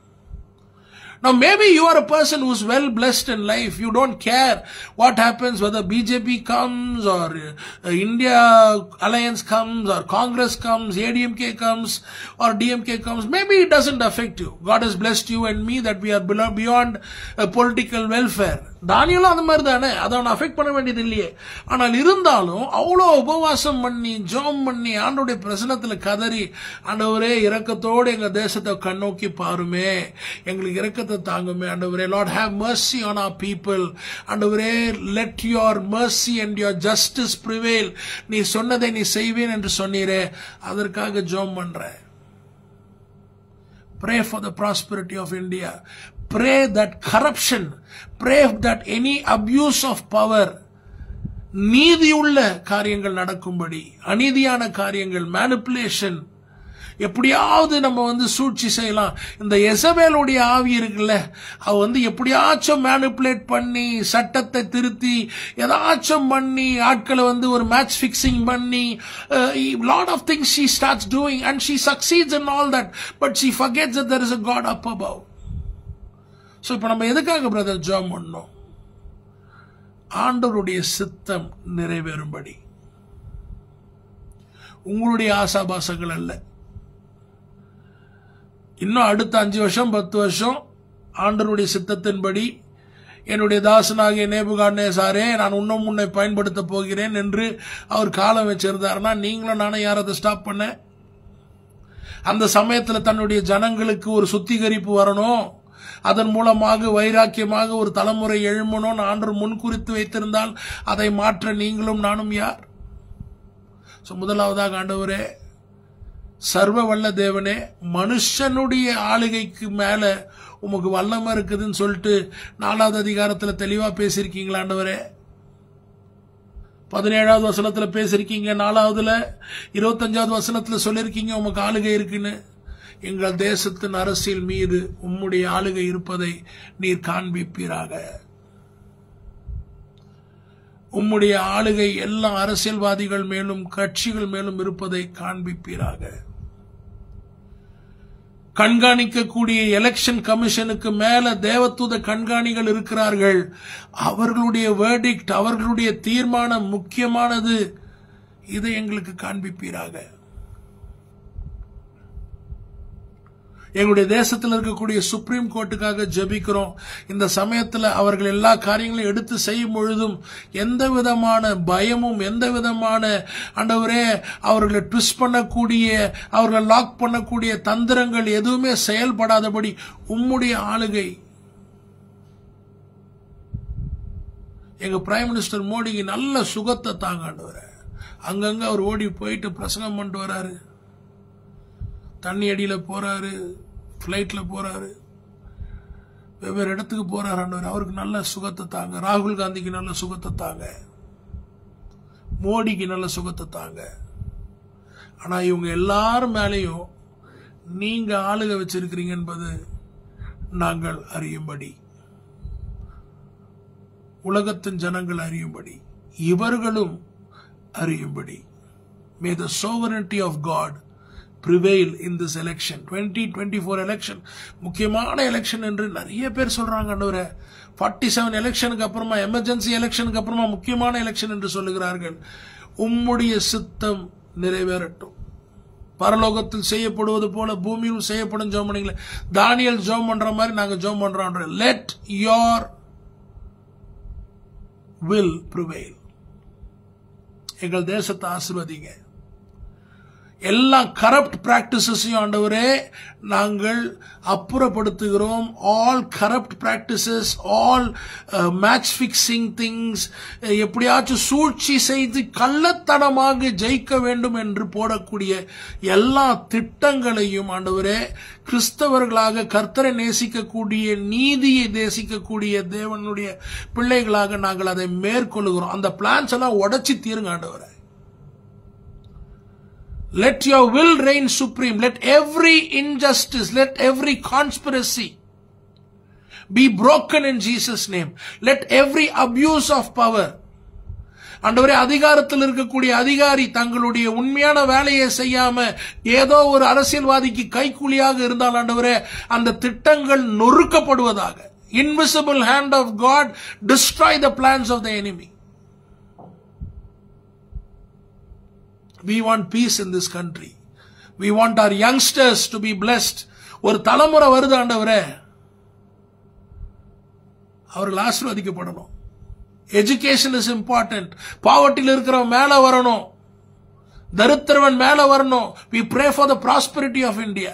now maybe you are a person who's well blessed in life. You don't care what happens whether BJP comes or uh, India alliance comes or Congress comes, ADMK comes or DMK comes. Maybe it doesn't affect you. God has blessed you and me that we are below, beyond uh, political welfare. தானியலும் அந்த மாதிரி தானே அதை அவனை affect பண்ண வேண்டியது இல்லையே ஆனால் இருந்தாலும் அவ்வளோ உபவாசம் பண்ணி ஜோம் பண்ணி ஆண்டோடைய பிரசனத்துல கதறி ஆண்டவரே இரக்கத்தோடு எங்க தேசத்தை கண்ணோக்கி பாருமே எங்களுக்கு இரக்கத்தை தாங்குமே ஆண்டவரே Lord have mercy on our people ஆண்டவரே let your mercy and your justice prevail நீ சொன்னதை நீ செய்வேன் என்று சொன்னீரே அதற்காக ஜோம் பண்ற Pray for the prosperity of India. Pray that corruption, pray that any abuse of power, நீதியுள்ள காரியங்கள் நடக்கும்படி அநீதியான காரியங்கள் மேனிப்புலேஷன் எப்படியாவது நம்ம வந்து சூழ்ச்சி செய்யலாம் இந்த எசபேலுடைய ஆவி இருக்குல்ல அவ வந்து எப்படியாச்சும் மேனிப்புலேட் பண்ணி சட்டத்தை திருத்தி ஏதாச்சும் பண்ணி ஆட்களை வந்து ஒரு மேட்ச் ஃபிக்ஸிங் பண்ணி lot of things she starts doing and she succeeds in all that but she forgets that there is a God up above so இப்போ நம்ம எதுக்காக பிரதர் ஜாம் பண்ணோம் ஆண்டவருடைய சித்தம் நிறைவேறும்படி உங்களுடைய ஆசாபாசங்கள் அல்ல இன்னும் அடுத்த அஞ்சு வருஷம் பத்து வருஷம் ஆண்டருடைய சித்தத்தின்படி என்னுடைய தாசனாகிய நேபுகாண்டே சாரே நான் இன்னும் முன்னை பயன்படுத்த போகிறேன் என்று அவர் காலம் வச்சிருந்தாருன்னா நீங்களும் நானும் யார் அதை ஸ்டாப் பண்ண அந்த சமயத்தில் தன்னுடைய ஜனங்களுக்கு ஒரு சுத்திகரிப்பு வரணும் அதன் மூலமாக வைராக்கியமாக ஒரு தலைமுறை எழுமணும்னு ஆண்டர் முன்குறித்து வைத்திருந்தால் அதை மாற்ற நீங்களும் நானும் யார் ஸோ முதலாவதாக ஆண்டவரே சர்வ வல்ல தேவனே மனுஷனுடைய ஆளுகைக்கு மேல உமக்கு வல்லமை இருக்குதுன்னு சொல்லிட்டு நாலாவது அதிகாரத்துல தெளிவா பேசியிருக்கீங்களா ஆண்டவரே பதினேழாவது வசனத்துல பேசிருக்கீங்க நாலாவதுல இருபத்தஞ்சாவது வசனத்துல சொல்லிருக்கீங்க உமக்கு ஆளுகை இருக்குன்னு எங்கள் தேசத்தின் அரசியல் மீது உம்முடைய ஆளுகை இருப்பதை நீர் காண்பிப்பீராக உம்முடைய ஆளுகை எல்லா அரசியல்வாதிகள் மேலும் கட்சிகள் மேலும் இருப்பதை காண்பிப்பீராக கண்காணிக்கக்கூடிய எலெக்ஷன் கமிஷனுக்கு மேல தேவதூத கண்காணிகள் இருக்கிறார்கள் அவர்களுடைய வேர்டிக்ட் அவர்களுடைய தீர்மானம் முக்கியமானது இதை எங்களுக்கு காண்பிப்பீராக எங்களுடைய தேசத்தில் இருக்கக்கூடிய சுப்ரீம் கோர்ட்டுக்காக ஜெபிக்கிறோம் இந்த சமயத்தில் அவர்கள் எல்லா காரியங்களையும் எடுத்து செய்யும் பொழுதும் எந்த விதமான பயமும் எந்த விதமான ஆண்டவரே அவர்களை ட்விஸ்ட் பண்ணக்கூடிய அவர்களை லாக் பண்ணக்கூடிய தந்திரங்கள் எதுவுமே செயல்படாதபடி உம்முடைய ஆளுகை எங்க பிரைம் மினிஸ்டர் மோடிக்கு நல்ல சுகத்தை தாங்க ஆண்டவரே அங்கங்க அவர் ஓடி போயிட்டு பிரசங்கம் பண்ணிட்டு வராரு தண்ணி அடியில போறாரு ஃப்ளைட்ல போறாரு வெவ்வேறு இடத்துக்கு போறாரு ஆண்டவர் அவருக்கு நல்ல சுகத்தை தாங்க ராகுல் காந்திக்கு நல்ல சுகத்தை தாங்க மோடிக்கு நல்ல சுகத்தை தாங்க ஆனா இவங்க எல்லாரும் மேலேயும் நீங்க ஆளுக வச்சிருக்கிறீங்க என்பது நாங்கள் அறியும்படி உலகத்தின் ஜனங்கள் அறியும்படி இவர்களும் அறியும்படி may the sovereignty of God prevail in this election 2024 election முக்கியமான எலெக்ஷன் என்று நிறைய பேர் சொல்றாங்க ஆண்டவரே 47 செவன் எலெக்ஷனுக்கு அப்புறமா எமர்ஜென்சி எலெக்ஷனுக்கு அப்புறமா முக்கியமான எலெக்ஷன் என்று சொல்லுகிறார்கள் உம்முடைய சித்தம் நிறைவேறட்டும் பரலோகத்தில் செய்யப்படுவது போல பூமியில் செய்யப்படும் ஜோம் பண்ணீங்களே தானியல் ஜோம் பண்ற மாதிரி நாங்க ஜோம் பண்றோம் லெட் யோர் வில் ப்ரிவெயில் எங்கள் தேசத்தை ஆசிர்வதிங்க எல்லா கரப்ட் பிராக்டிசஸையும் ஆண்டவரே நாங்கள் அப்புறப்படுத்துகிறோம் all corrupt practices all match fixing things எப்படியாச்சும் சூழ்ச்சி செய்து கள்ளத்தனமாக ஜெயிக்க வேண்டும் என்று போடக்கூடிய எல்லா திட்டங்களையும் ஆண்டவரே கிறிஸ்தவர்களாக கர்த்தரை நேசிக்கக்கூடிய நீதியை நேசிக்கக்கூடிய தேவனுடைய பிள்ளைகளாக நாங்கள் அதை மேற்கொள்ளுகிறோம் அந்த பிளான்ஸ் எல்லாம் உடைச்சி தீருங்க ஆண்டவரே Let your will reign supreme. Let every injustice, let every conspiracy be broken in Jesus' name. Let every abuse of power. ஆண்டவரே அதிகாரத்தில் இருக்கக்கூடிய அதிகாரி தங்களுடைய உண்மையான வேலையை செய்யாம ஏதோ ஒரு அரசியல்வாதிக்கு கைக்கூலியாக இருந்தால் ஆண்டவரே அந்த திட்டங்கள் நொறுக்கப்படுவதாக invisible hand of God destroy the plans of the enemy we want peace in this country we want our youngsters to be blessed ஒரு தலைமுறை வருது ஆண்டவரே அவர்கள் ஆசீர்வதிக்கப்படணும் எஜுகேஷன் இஸ் இம்பார்ட்டன்ட் பாவட்டில் இருக்கிறவன் மேல வரணும் தரித்திரவன் மேல வரணும் we pray for the prosperity of India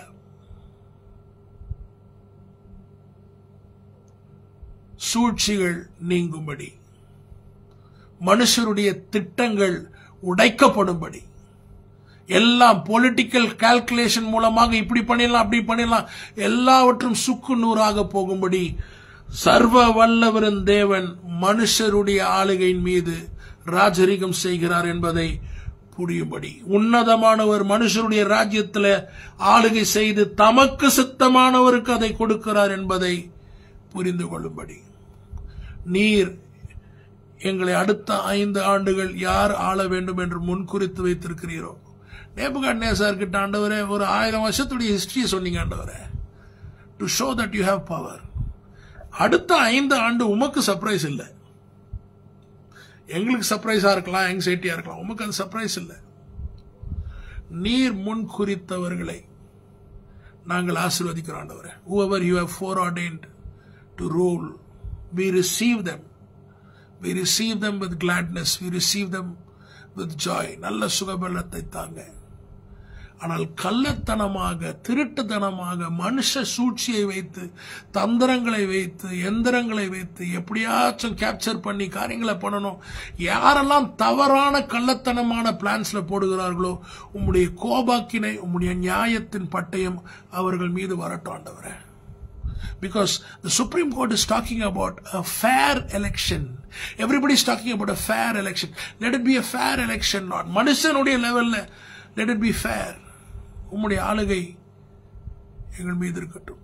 சூழ்ச்சிகள் நீங்கும்படி மனுஷருடைய திட்டங்கள் உடைக்கப்படும்படி எல்லாம் பொலிட்டிக்கல் கால்குலேஷன் மூலமாக இப்படி பண்ணிடலாம் அப்படி பண்ணிடலாம் எல்லாவற்றும் சுக்கு நூறாக போகும்படி சர்வ வல்லவரின் தேவன் மனுஷருடைய ஆளுகையின் மீது ராஜரிகம் செய்கிறார் என்பதை புரியும்படி உன்னதமானவர் மனுஷருடைய ராஜ்யத்தில் ஆளுகை செய்து தமக்கு சித்தமானவருக்கு அதை கொடுக்கிறார் என்பதை புரிந்து கொள்ளும்படி நீர் எங்களை அடுத்த ஐந்து ஆண்டுகள் யார் ஆள வேண்டும் என்று முன்குறித்து வைத்திருக்கிறீரோ நேபுகாட் நேசார் கிட்ட ஆண்டவரே ஒரு ஆயிரம் வருஷத்துடைய ஹிஸ்டரியை சொன்னீங்க ஆண்டவரே to show that you have power அடுத்த ஐந்து ஆண்டு உமக்கு சர்ப்ரைஸ் இல்லை எங்களுக்கு சர்ப்ரைஸா இருக்கலாம் ஆங்ஸைட்டியா இருக்கலாம் உமக்கு அது சர்ப்ரைஸ் இல்லை நீர் முன் குறித்தவர்களை நாங்கள் ஆசீர்வதிக்கிறோம் ஆண்டவரே whoever you have foreordained to rule we receive them we receive them with gladness we receive them with joy நல்ல சுகபலத்தை தாங்க ஆனால் கள்ளத்தனமாக திருட்டுத்தனமாக மனுஷ சூழ்ச்சியை வைத்து தந்திரங்களை வைத்து எந்திரங்களை வைத்து எப்படியாச்சும் கேப்சர் பண்ணி காரியங்களை பண்ணணும் யாரெல்லாம் தவறான கள்ளத்தனமான பிளான்ஸ்ல போடுகிறார்களோ உம்முடைய கோபாக்கினை உம்முடைய நியாயத்தின் பட்டயம் அவர்கள் மீது வரட்டும் ஆண்டவரே because the Supreme Court is talking about a fair election. Everybody is talking about a fair election. Let it be a fair election, not மனுஷனுடைய லெவல்ல let it be fair. உம்முடைய ஆளுகை எங்கள் மீது இருக்கட்டும்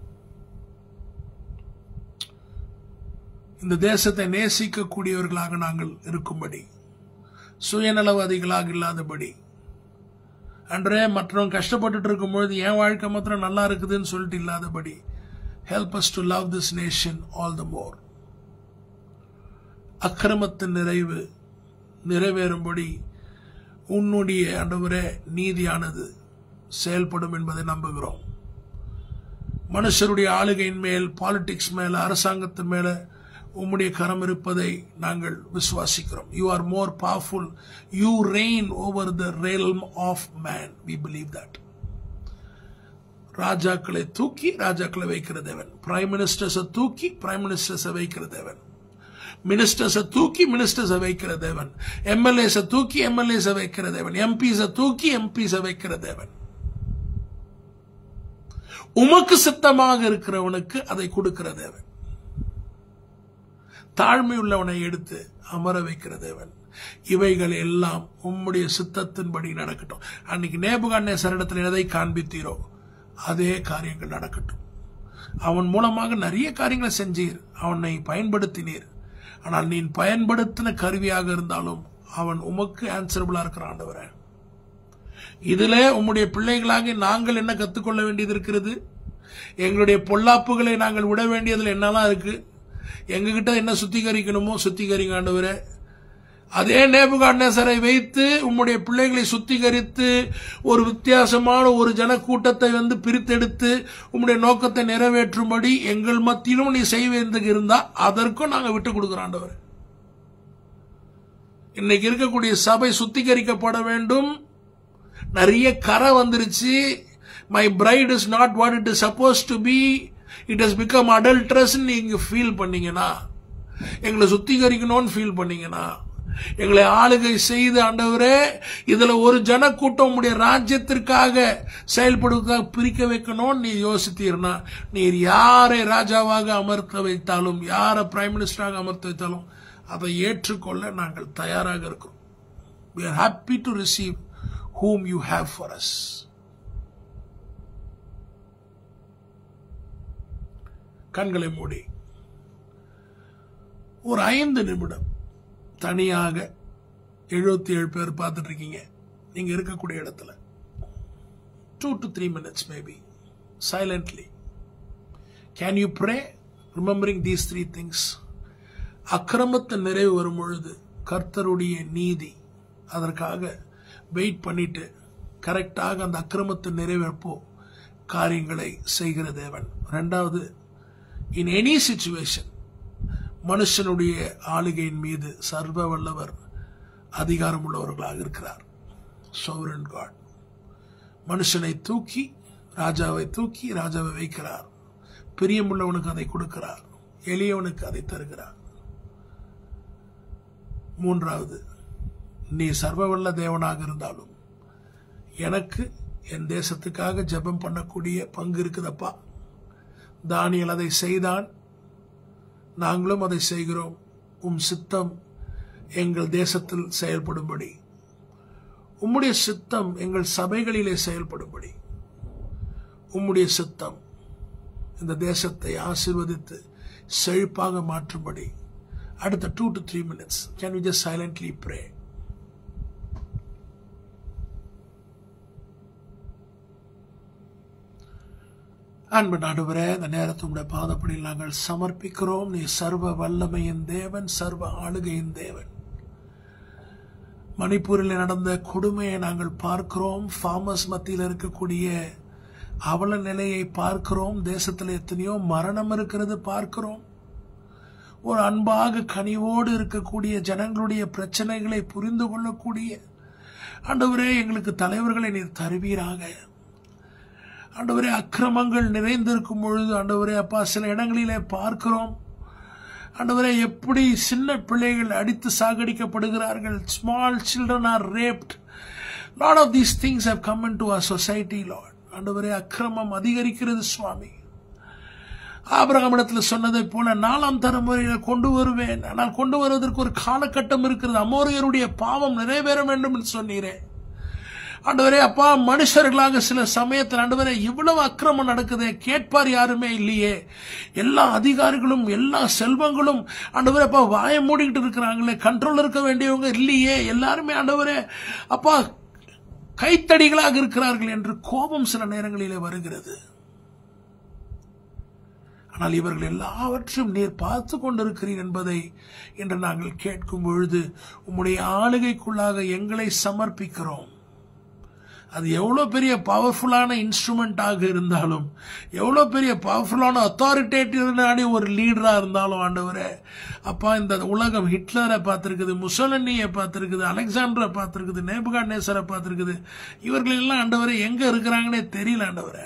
இந்த தேசத்தை நேசிக்கக்கூடியவர்களாக நாங்கள் இருக்கும்படி சுயநலவாதிகளாக இல்லாதபடி அன்றே மற்றவங்க கஷ்டப்பட்டுட்டு இருக்கும்பொழுது என் வாழ்க்கை மாத்திரம் நல்லா இருக்குதுன்னு சொல்லிட்டு இல்லாதபடி help us to love this nation all the more அக்கிரமத்தின் நிறைவு நிறைவேறும்படி உன்னுடைய ஆண்டவரே நீதியானது செயல்படும் என்பதை நம்புகிறோம் மனுஷருடைய ஆளுகையின் மேல் பாலிடிக்ஸ் மேல அரசாங்கத்தின் மேல உம்முடைய கரம் இருப்பதை நாங்கள் விசுவாசிக்கிறோம் you are more powerful you reign over the realm of man we believe that ராஜாக்களை தூக்கி ராஜாக்களை வைக்கிற தேவன் பிரைம் மினிஸ்டர்ஸை தூக்கி பிரைம் மினிஸ்டர்ஸை வைக்கிற தேவன் மினிஸ்டர்ஸை தூக்கி மினிஸ்டர்ஸை வைக்கிற தேவன் எம்எல்ஏஸை தூக்கி எம்எல்ஏஸை வைக்கிற தேவன் எம்பிஸை தூக்கி எம்பிஸை வைக்கிற தேவன் உமக்கு சித்தமாக இருக்கிறவனுக்கு அதை கொடுக்கிற தேவன் தாழ்மை உள்ளவனை எடுத்து அமர வைக்கிற தேவன் இவைகள் எல்லாம் உம்முடைய சித்தத்தின்படி நடக்கட்டும் அன்னைக்கு நேபுகான்னே சரிடத்தில் எதை காண்பித்தீரோ அதே காரியங்கள் நடக்கட்டும் அவன் மூலமாக நிறைய காரியங்களை செஞ்சீர் அவனை பயன்படுத்தினீர் ஆனால் நீ பயன்படுத்தின கருவியாக இருந்தாலும் அவன் உமக்கு ஆன்சரபிளா இருக்கிற ஆண்டவரே இதுல உம்முடைய பிள்ளைகளாக நாங்கள் என்ன கத்துக்கொள்ள வேண்டியது இருக்கிறது எங்களுடைய பொல்லாப்புகளை நாங்கள் விட வேண்டியதுல என்னெல்லாம் இருக்கு எங்ககிட்ட என்ன சுத்திகரிக்கணுமோ சுத்திகரிங்க ஆண்டவரே அதே நேபுகாண்டேசரை வைத்து உம்முடைய பிள்ளைகளை சுத்திகரித்து ஒரு வித்தியாசமான ஒரு ஜனக்கூட்டத்தை வந்து பிரித்தெடுத்து உம்முடைய நோக்கத்தை நிறைவேற்றும்படி எங்கள் மத்தியிலும் நீ செய்வேந்தது இருந்தா அதற்கும் நாங்க விட்டு கொடுக்கிறோம் ஆண்டவர் இன்னைக்கு இருக்கக்கூடிய சபை சுத்திகரிக்கப்பட வேண்டும் நிறைய கரை வந்துருச்சு my pride is not what it is suppose to be it has become adulterous நீங்க ஃபீல் பண்ணீங்கன்னா எங்களை சுத்திகரிக்கணும்னு ஃபீல் பண்ணீங்கன்னா எங்களை ஆளுகை செய்து ஆண்டவரே இதுல ஒரு ஜனக்கூட்டம் உடைய ராஜ்யத்திற்காக செயல்படுவதற்காக பிரிக்க வைக்கணும்னு நீ யோசித்தீர்னா நீர் யாரை ராஜாவாக அமர்த்த வைத்தாலும் யாரை பிரைம் மினிஸ்டராக அமர்த்த வைத்தாலும் அதை ஏற்றுக்கொள்ள நாங்கள் தயாராக இருக்கிறோம் we are happy to receive whom you have for us கண்களை மூடி ஒரு ஐந்து நிமிடம் தனியாக எழுபத்தி ஏழு பேர் பார்த்துட்டு இருக்கீங்க நீங்க இருக்கக்கூடிய இடத்துல two to three minutes maybe silently can you pray remembering these three things அக்கிரமத்தை நிறைவு வரும் பொழுது கர்த்தருடைய நீதி அதற்காக வெயிட் பண்ணிட்டு கரெக்டாக அந்த அக்கிரமத்தை நிறைவேற்போ காரியங்களை செய்கிற தேவன் ரெண்டாவது இன் எனி சுச்சுவேஷன் மனுஷனுடைய ஆளுகையின் மீது சர்வ வல்லவர் அதிகாரம் உள்ளவர்களாக இருக்கிறார் சோவரன் காட் மனுஷனை தூக்கி ராஜாவை தூக்கி ராஜாவை வைக்கிறார் பிரியமுள்ளவனுக்கு அதை கொடுக்கிறார் எளியவனுக்கு அதை தருகிறார் மூன்றாவது நீ சர்வவல்ல தேவனாக இருந்தாலும் எனக்கு என் தேசத்துக்காக ஜெபம் பண்ணக்கூடிய பங்கு இருக்குதப்பா தானியல் அதை செய்தான் நாங்களும் அதை செய்கிறோம் உம் சித்தம் எங்கள் தேசத்தில் செயல்படும்படி உம்முடைய சித்தம் எங்கள் சபைகளிலே செயல்படும்படி உம்முடைய சித்தம் இந்த தேசத்தை ஆசிர்வதித்து செழிப்பாக மாற்றும்படி அடுத்த two to three minutes can we just silently pray அன்பு நடுவரே இந்த நேரத்தை உடைய பாதப்படியில் நாங்கள் சமர்ப்பிக்கிறோம் நீ சர்வ வல்லமையின் தேவன் சர்வ ஆளுகையின் தேவன் மணிப்பூரில் நடந்த கொடுமையை நாங்கள் பார்க்கிறோம் ஃபார்மர்ஸ் மத்தியில் இருக்கக்கூடிய அவல நிலையை பார்க்கிறோம் தேசத்தில் எத்தனையோ மரணம் இருக்கிறது பார்க்கிறோம் ஒரு அன்பாக கனிவோடு இருக்கக்கூடிய ஜனங்களுடைய பிரச்சனைகளை புரிந்து கொள்ளக்கூடிய ஆண்டவரே எங்களுக்கு தலைவர்களை நீர் தருவீராக ஆண்டவரே அக்கிரமங்கள் நிறைந்திருக்கும் பொழுது ஆண்டவரே அப்பா சில இடங்களிலே பார்க்கிறோம் ஆண்டவரே எப்படி சின்ன பிள்ளைகள் அடித்து சாகடிக்கப்படுகிறார்கள் small children are raped lot of these things how come into our society lot ஆண்டவரே அக்கிரமம் அதிகரிக்கிறது சுவாமி ஆபரகமிடத்தில் சொன்னதை போல நாலாம் தலைமுறையில கொண்டு வருவேன் ஆனால் கொண்டு வருவதற்கு ஒரு காலகட்டம் இருக்கிறது அமோரியருடைய பாவம் நிறைவேற வேண்டும் என்று சொன்னீரே ஆண்டவரே அப்பா மனுஷர்களாக சில சமயத்தில் ஆண்டவரே இவ்வளவு அக்கிரமம் நடக்குதே கேட்பார் யாருமே இல்லையே எல்லா அதிகாரிகளும் எல்லா செல்வங்களும் ஆண்டவரே அப்பா வாய மூடிக்கிட்டு இருக்கிறாங்களே கண்ட்ரோல் இருக்க வேண்டியவங்க இல்லையே எல்லாருமே ஆண்டவரே அப்பா கைத்தடிகளாக இருக்கிறார்கள் என்று கோபம் சில நேரங்களிலே வருகிறது ஆனால் இவர்கள் எல்லாவற்றையும் நீர் பார்த்து கொண்டிருக்கிறீர் என்பதை இன்று நாங்கள் கேட்கும் பொழுது உம்முடைய ஆளுகைக்குள்ளாக எங்களை சமர்ப்பிக்கிறோம் அது எவ்வளோ பெரிய பவர்ஃபுல்லான இன்ஸ்ட்ருமெண்ட்டாக இருந்தாலும் எவ்வளோ பெரிய பவர்ஃபுல்லான அத்தாரிட்டேட்டிவான ஒரு லீடராக இருந்தாலும் ஆண்டவரே அப்பா இந்த உலகம் ஹிட்லரை பார்த்துருக்குது முசோலனியை பார்த்துருக்குது அலெக்சாண்டரை பார்த்துருக்குது நேபுகா நேசரை பார்த்துருக்குது இவர்கள் எல்லாம் ஆண்டவரே எங்கே இருக்கிறாங்கன்னே தெரியல ஆண்டவரே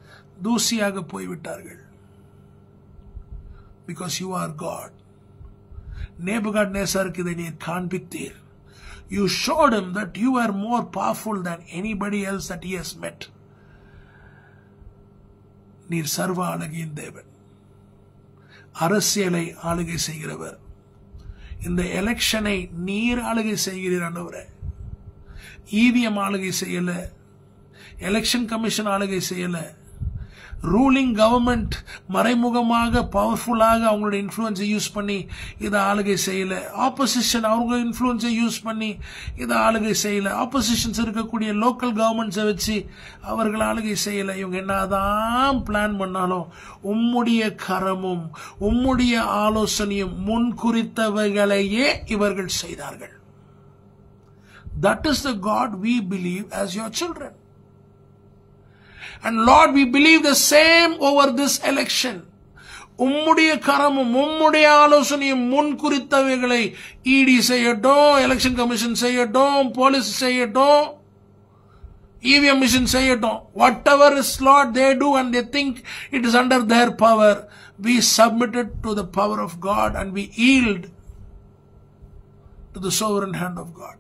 தூசியாக போய்விட்டார்கள் பிகாஸ் யூ ஆர் காட் நேபுகாட் நேசருக்கு இதை நீர் காண்பித்தீர் you showed him that you are more powerful than anybody else that he has met நீர் சர்வ அழகியின் தேவன் அரசியலை ஆளுகை செய்கிறவர் இந்த எலெக்ஷனை நீர் ஆளுகை செய்கிறீர் ஆண்டவரே இவிஎம் ஆளுகை செய்யல எலெக்ஷன் கமிஷன் ஆளுகை செய்யல ரூலிங் கவர்மெண்ட் மறைமுகமாக பவர்ஃபுல்லாக அவங்களோட இன்ஃப்ளூயன்ஸை யூஸ் பண்ணி இதை ஆளுகை செய்யல ஆப்போசிஷன் அவங்க இன்ஃப்ளூயன்ஸை யூஸ் பண்ணி இதை ஆளுகை செய்யல ஆப்போசிஷன்ஸ் இருக்கக்கூடிய லோக்கல் கவர்மெண்ட்ஸை வச்சு அவர்கள் ஆளுகை செய்யல இவங்க என்னதான் பிளான் பண்ணாலும் உம்முடைய கரமும் உம்முடைய ஆலோசனையும் முன் குறித்தவைகளையே இவர்கள் செய்தார்கள் that is the God we believe as your children And Lord, we believe the same over this election. உம்முடைய கரமும் உம்முடைய ஆலோசனையும் முன் குறித்தவைகளை இடி செய்யட்டும் எலெக்ஷன் கமிஷன் செய்யட்டும் போலீஸ் செய்யட்டும் இவிஎம் மிஷின் செய்யட்டும் whatever is lot they do and they think it is under their power we submitted to the power of God and we yield to the sovereign hand of God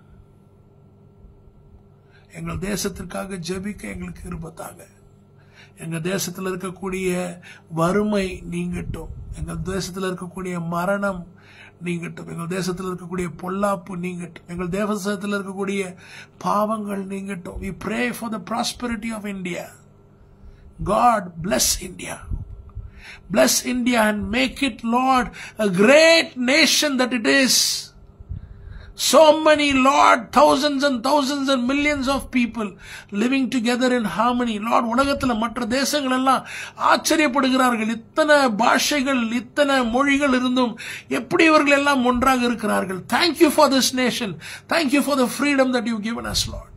எங்கள் தேசத்திற்காக ஜெபிக்க எங்களுக்கு இருப்பத்தாங்க எங்க தேசத்தில் இருக்கக்கூடிய வறுமை நீங்கட்டும் எங்கள் தேசத்தில் இருக்கக்கூடிய மரணம் நீங்கட்டும் எங்கள் தேசத்தில் இருக்கக்கூடிய பொல்லாப்பு நீங்கட்டும் எங்கள் தேசத்தில் இருக்கக்கூடிய பாவங்கள் நீங்கட்டும் we pray for the prosperity of India God bless India Bless India and make it, Lord, a great nation that it is. So many, Lord, thousands and thousands and millions of people living together in harmony. Lord, உலகத்துல மற்ற தேசங்கள் எல்லாம் ஆச்சரியப்படுகிறார்கள் இத்தனை பாஷைகள் இத்தனை மொழிகள் இருந்தும் எப்படி இவர்கள் எல்லாம் ஒன்றாக இருக்கிறார்கள் thank you for this nation thank you for the freedom that you given us Lord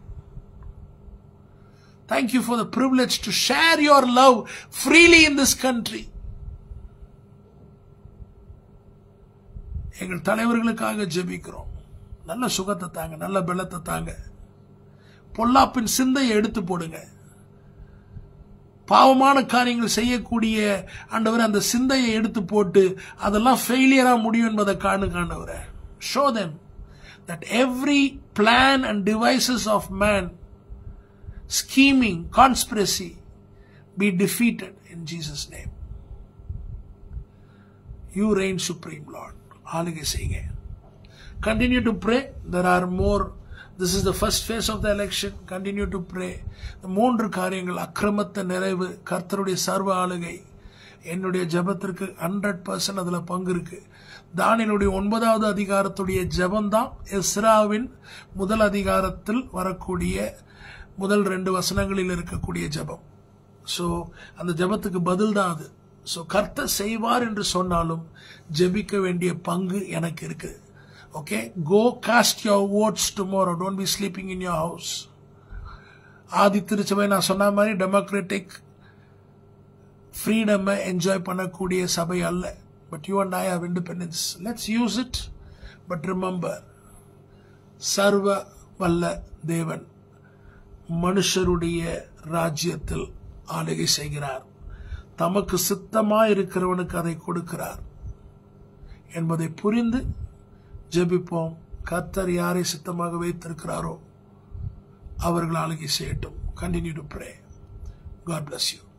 Thank you for the privilege to share your love freely in this country. எங்கள் தலைவர்களுக்காக ஜெபிக்கிறோம் நல்ல சுகத்தை தாங்க நல்ல பலத்தை தாங்க பொல்லாப்பின் சிந்தையை எடுத்து போடுங்க பாவமான காரியங்கள் செய்யக்கூடிய ஆண்டவர் அந்த சிந்தையை எடுத்து போட்டு அதெல்லாம் ஃபெயிலியரா முடியும் என்பதை காணு காண்டவர show them that every plan and devices of man scheming, conspiracy be defeated in Jesus' name. You reign supreme, Lord. ஆளுகை செய்யுங்க Continue to pray. There are more. This is the first phase of the election. Continue to pray. இந்த மூன்று காரியங்கள் அக்கிரமத்த நிறைவு கர்த்தருடைய சர்வ ஆளுகை என்னுடைய ஜபத்திற்கு ஹண்ட்ரட் பர்சன்ட் அதுல பங்கு இருக்கு தானியனுடைய ஒன்பதாவது அதிகாரத்துடைய ஜபம்தான் எஸ்ராவின் முதல் அதிகாரத்தில் வரக்கூடிய முதல் ரெண்டு வசனங்களில் இருக்கக்கூடிய ஜபம் ஸோ அந்த ஜபத்துக்கு பதில் தான் அது ஸோ கர்த்தர் செய்வார் என்று சொன்னாலும் ஜெபிக்க வேண்டிய பங்கு எனக்கு இருக்கு okay go cast your votes tomorrow don't be sleeping in your house ஆதி திருச்சபை நான் சொன்ன மாதிரி டெமோக்ராட்டிக் ஃப்ரீடமை என்ஜாய் பண்ணக்கூடிய சபை அல்ல but you and I have independence let's use it but remember சர்வ வல்ல தேவன் மனுஷருடைய ராஜ்யத்தில் ஆளுகை செய்கிறார் தமக்கு சித்தமாய் இருக்கிறவனுக்கு அதை கொடுக்கிறார் என்பதை புரிந்து ஜெபிப்போம் கர்த்தர் யாரை சித்தமாக வைத்திருக்கிறாரோ அவர்கள் ஆளுகை செய்யட்டும் continue to pray God bless you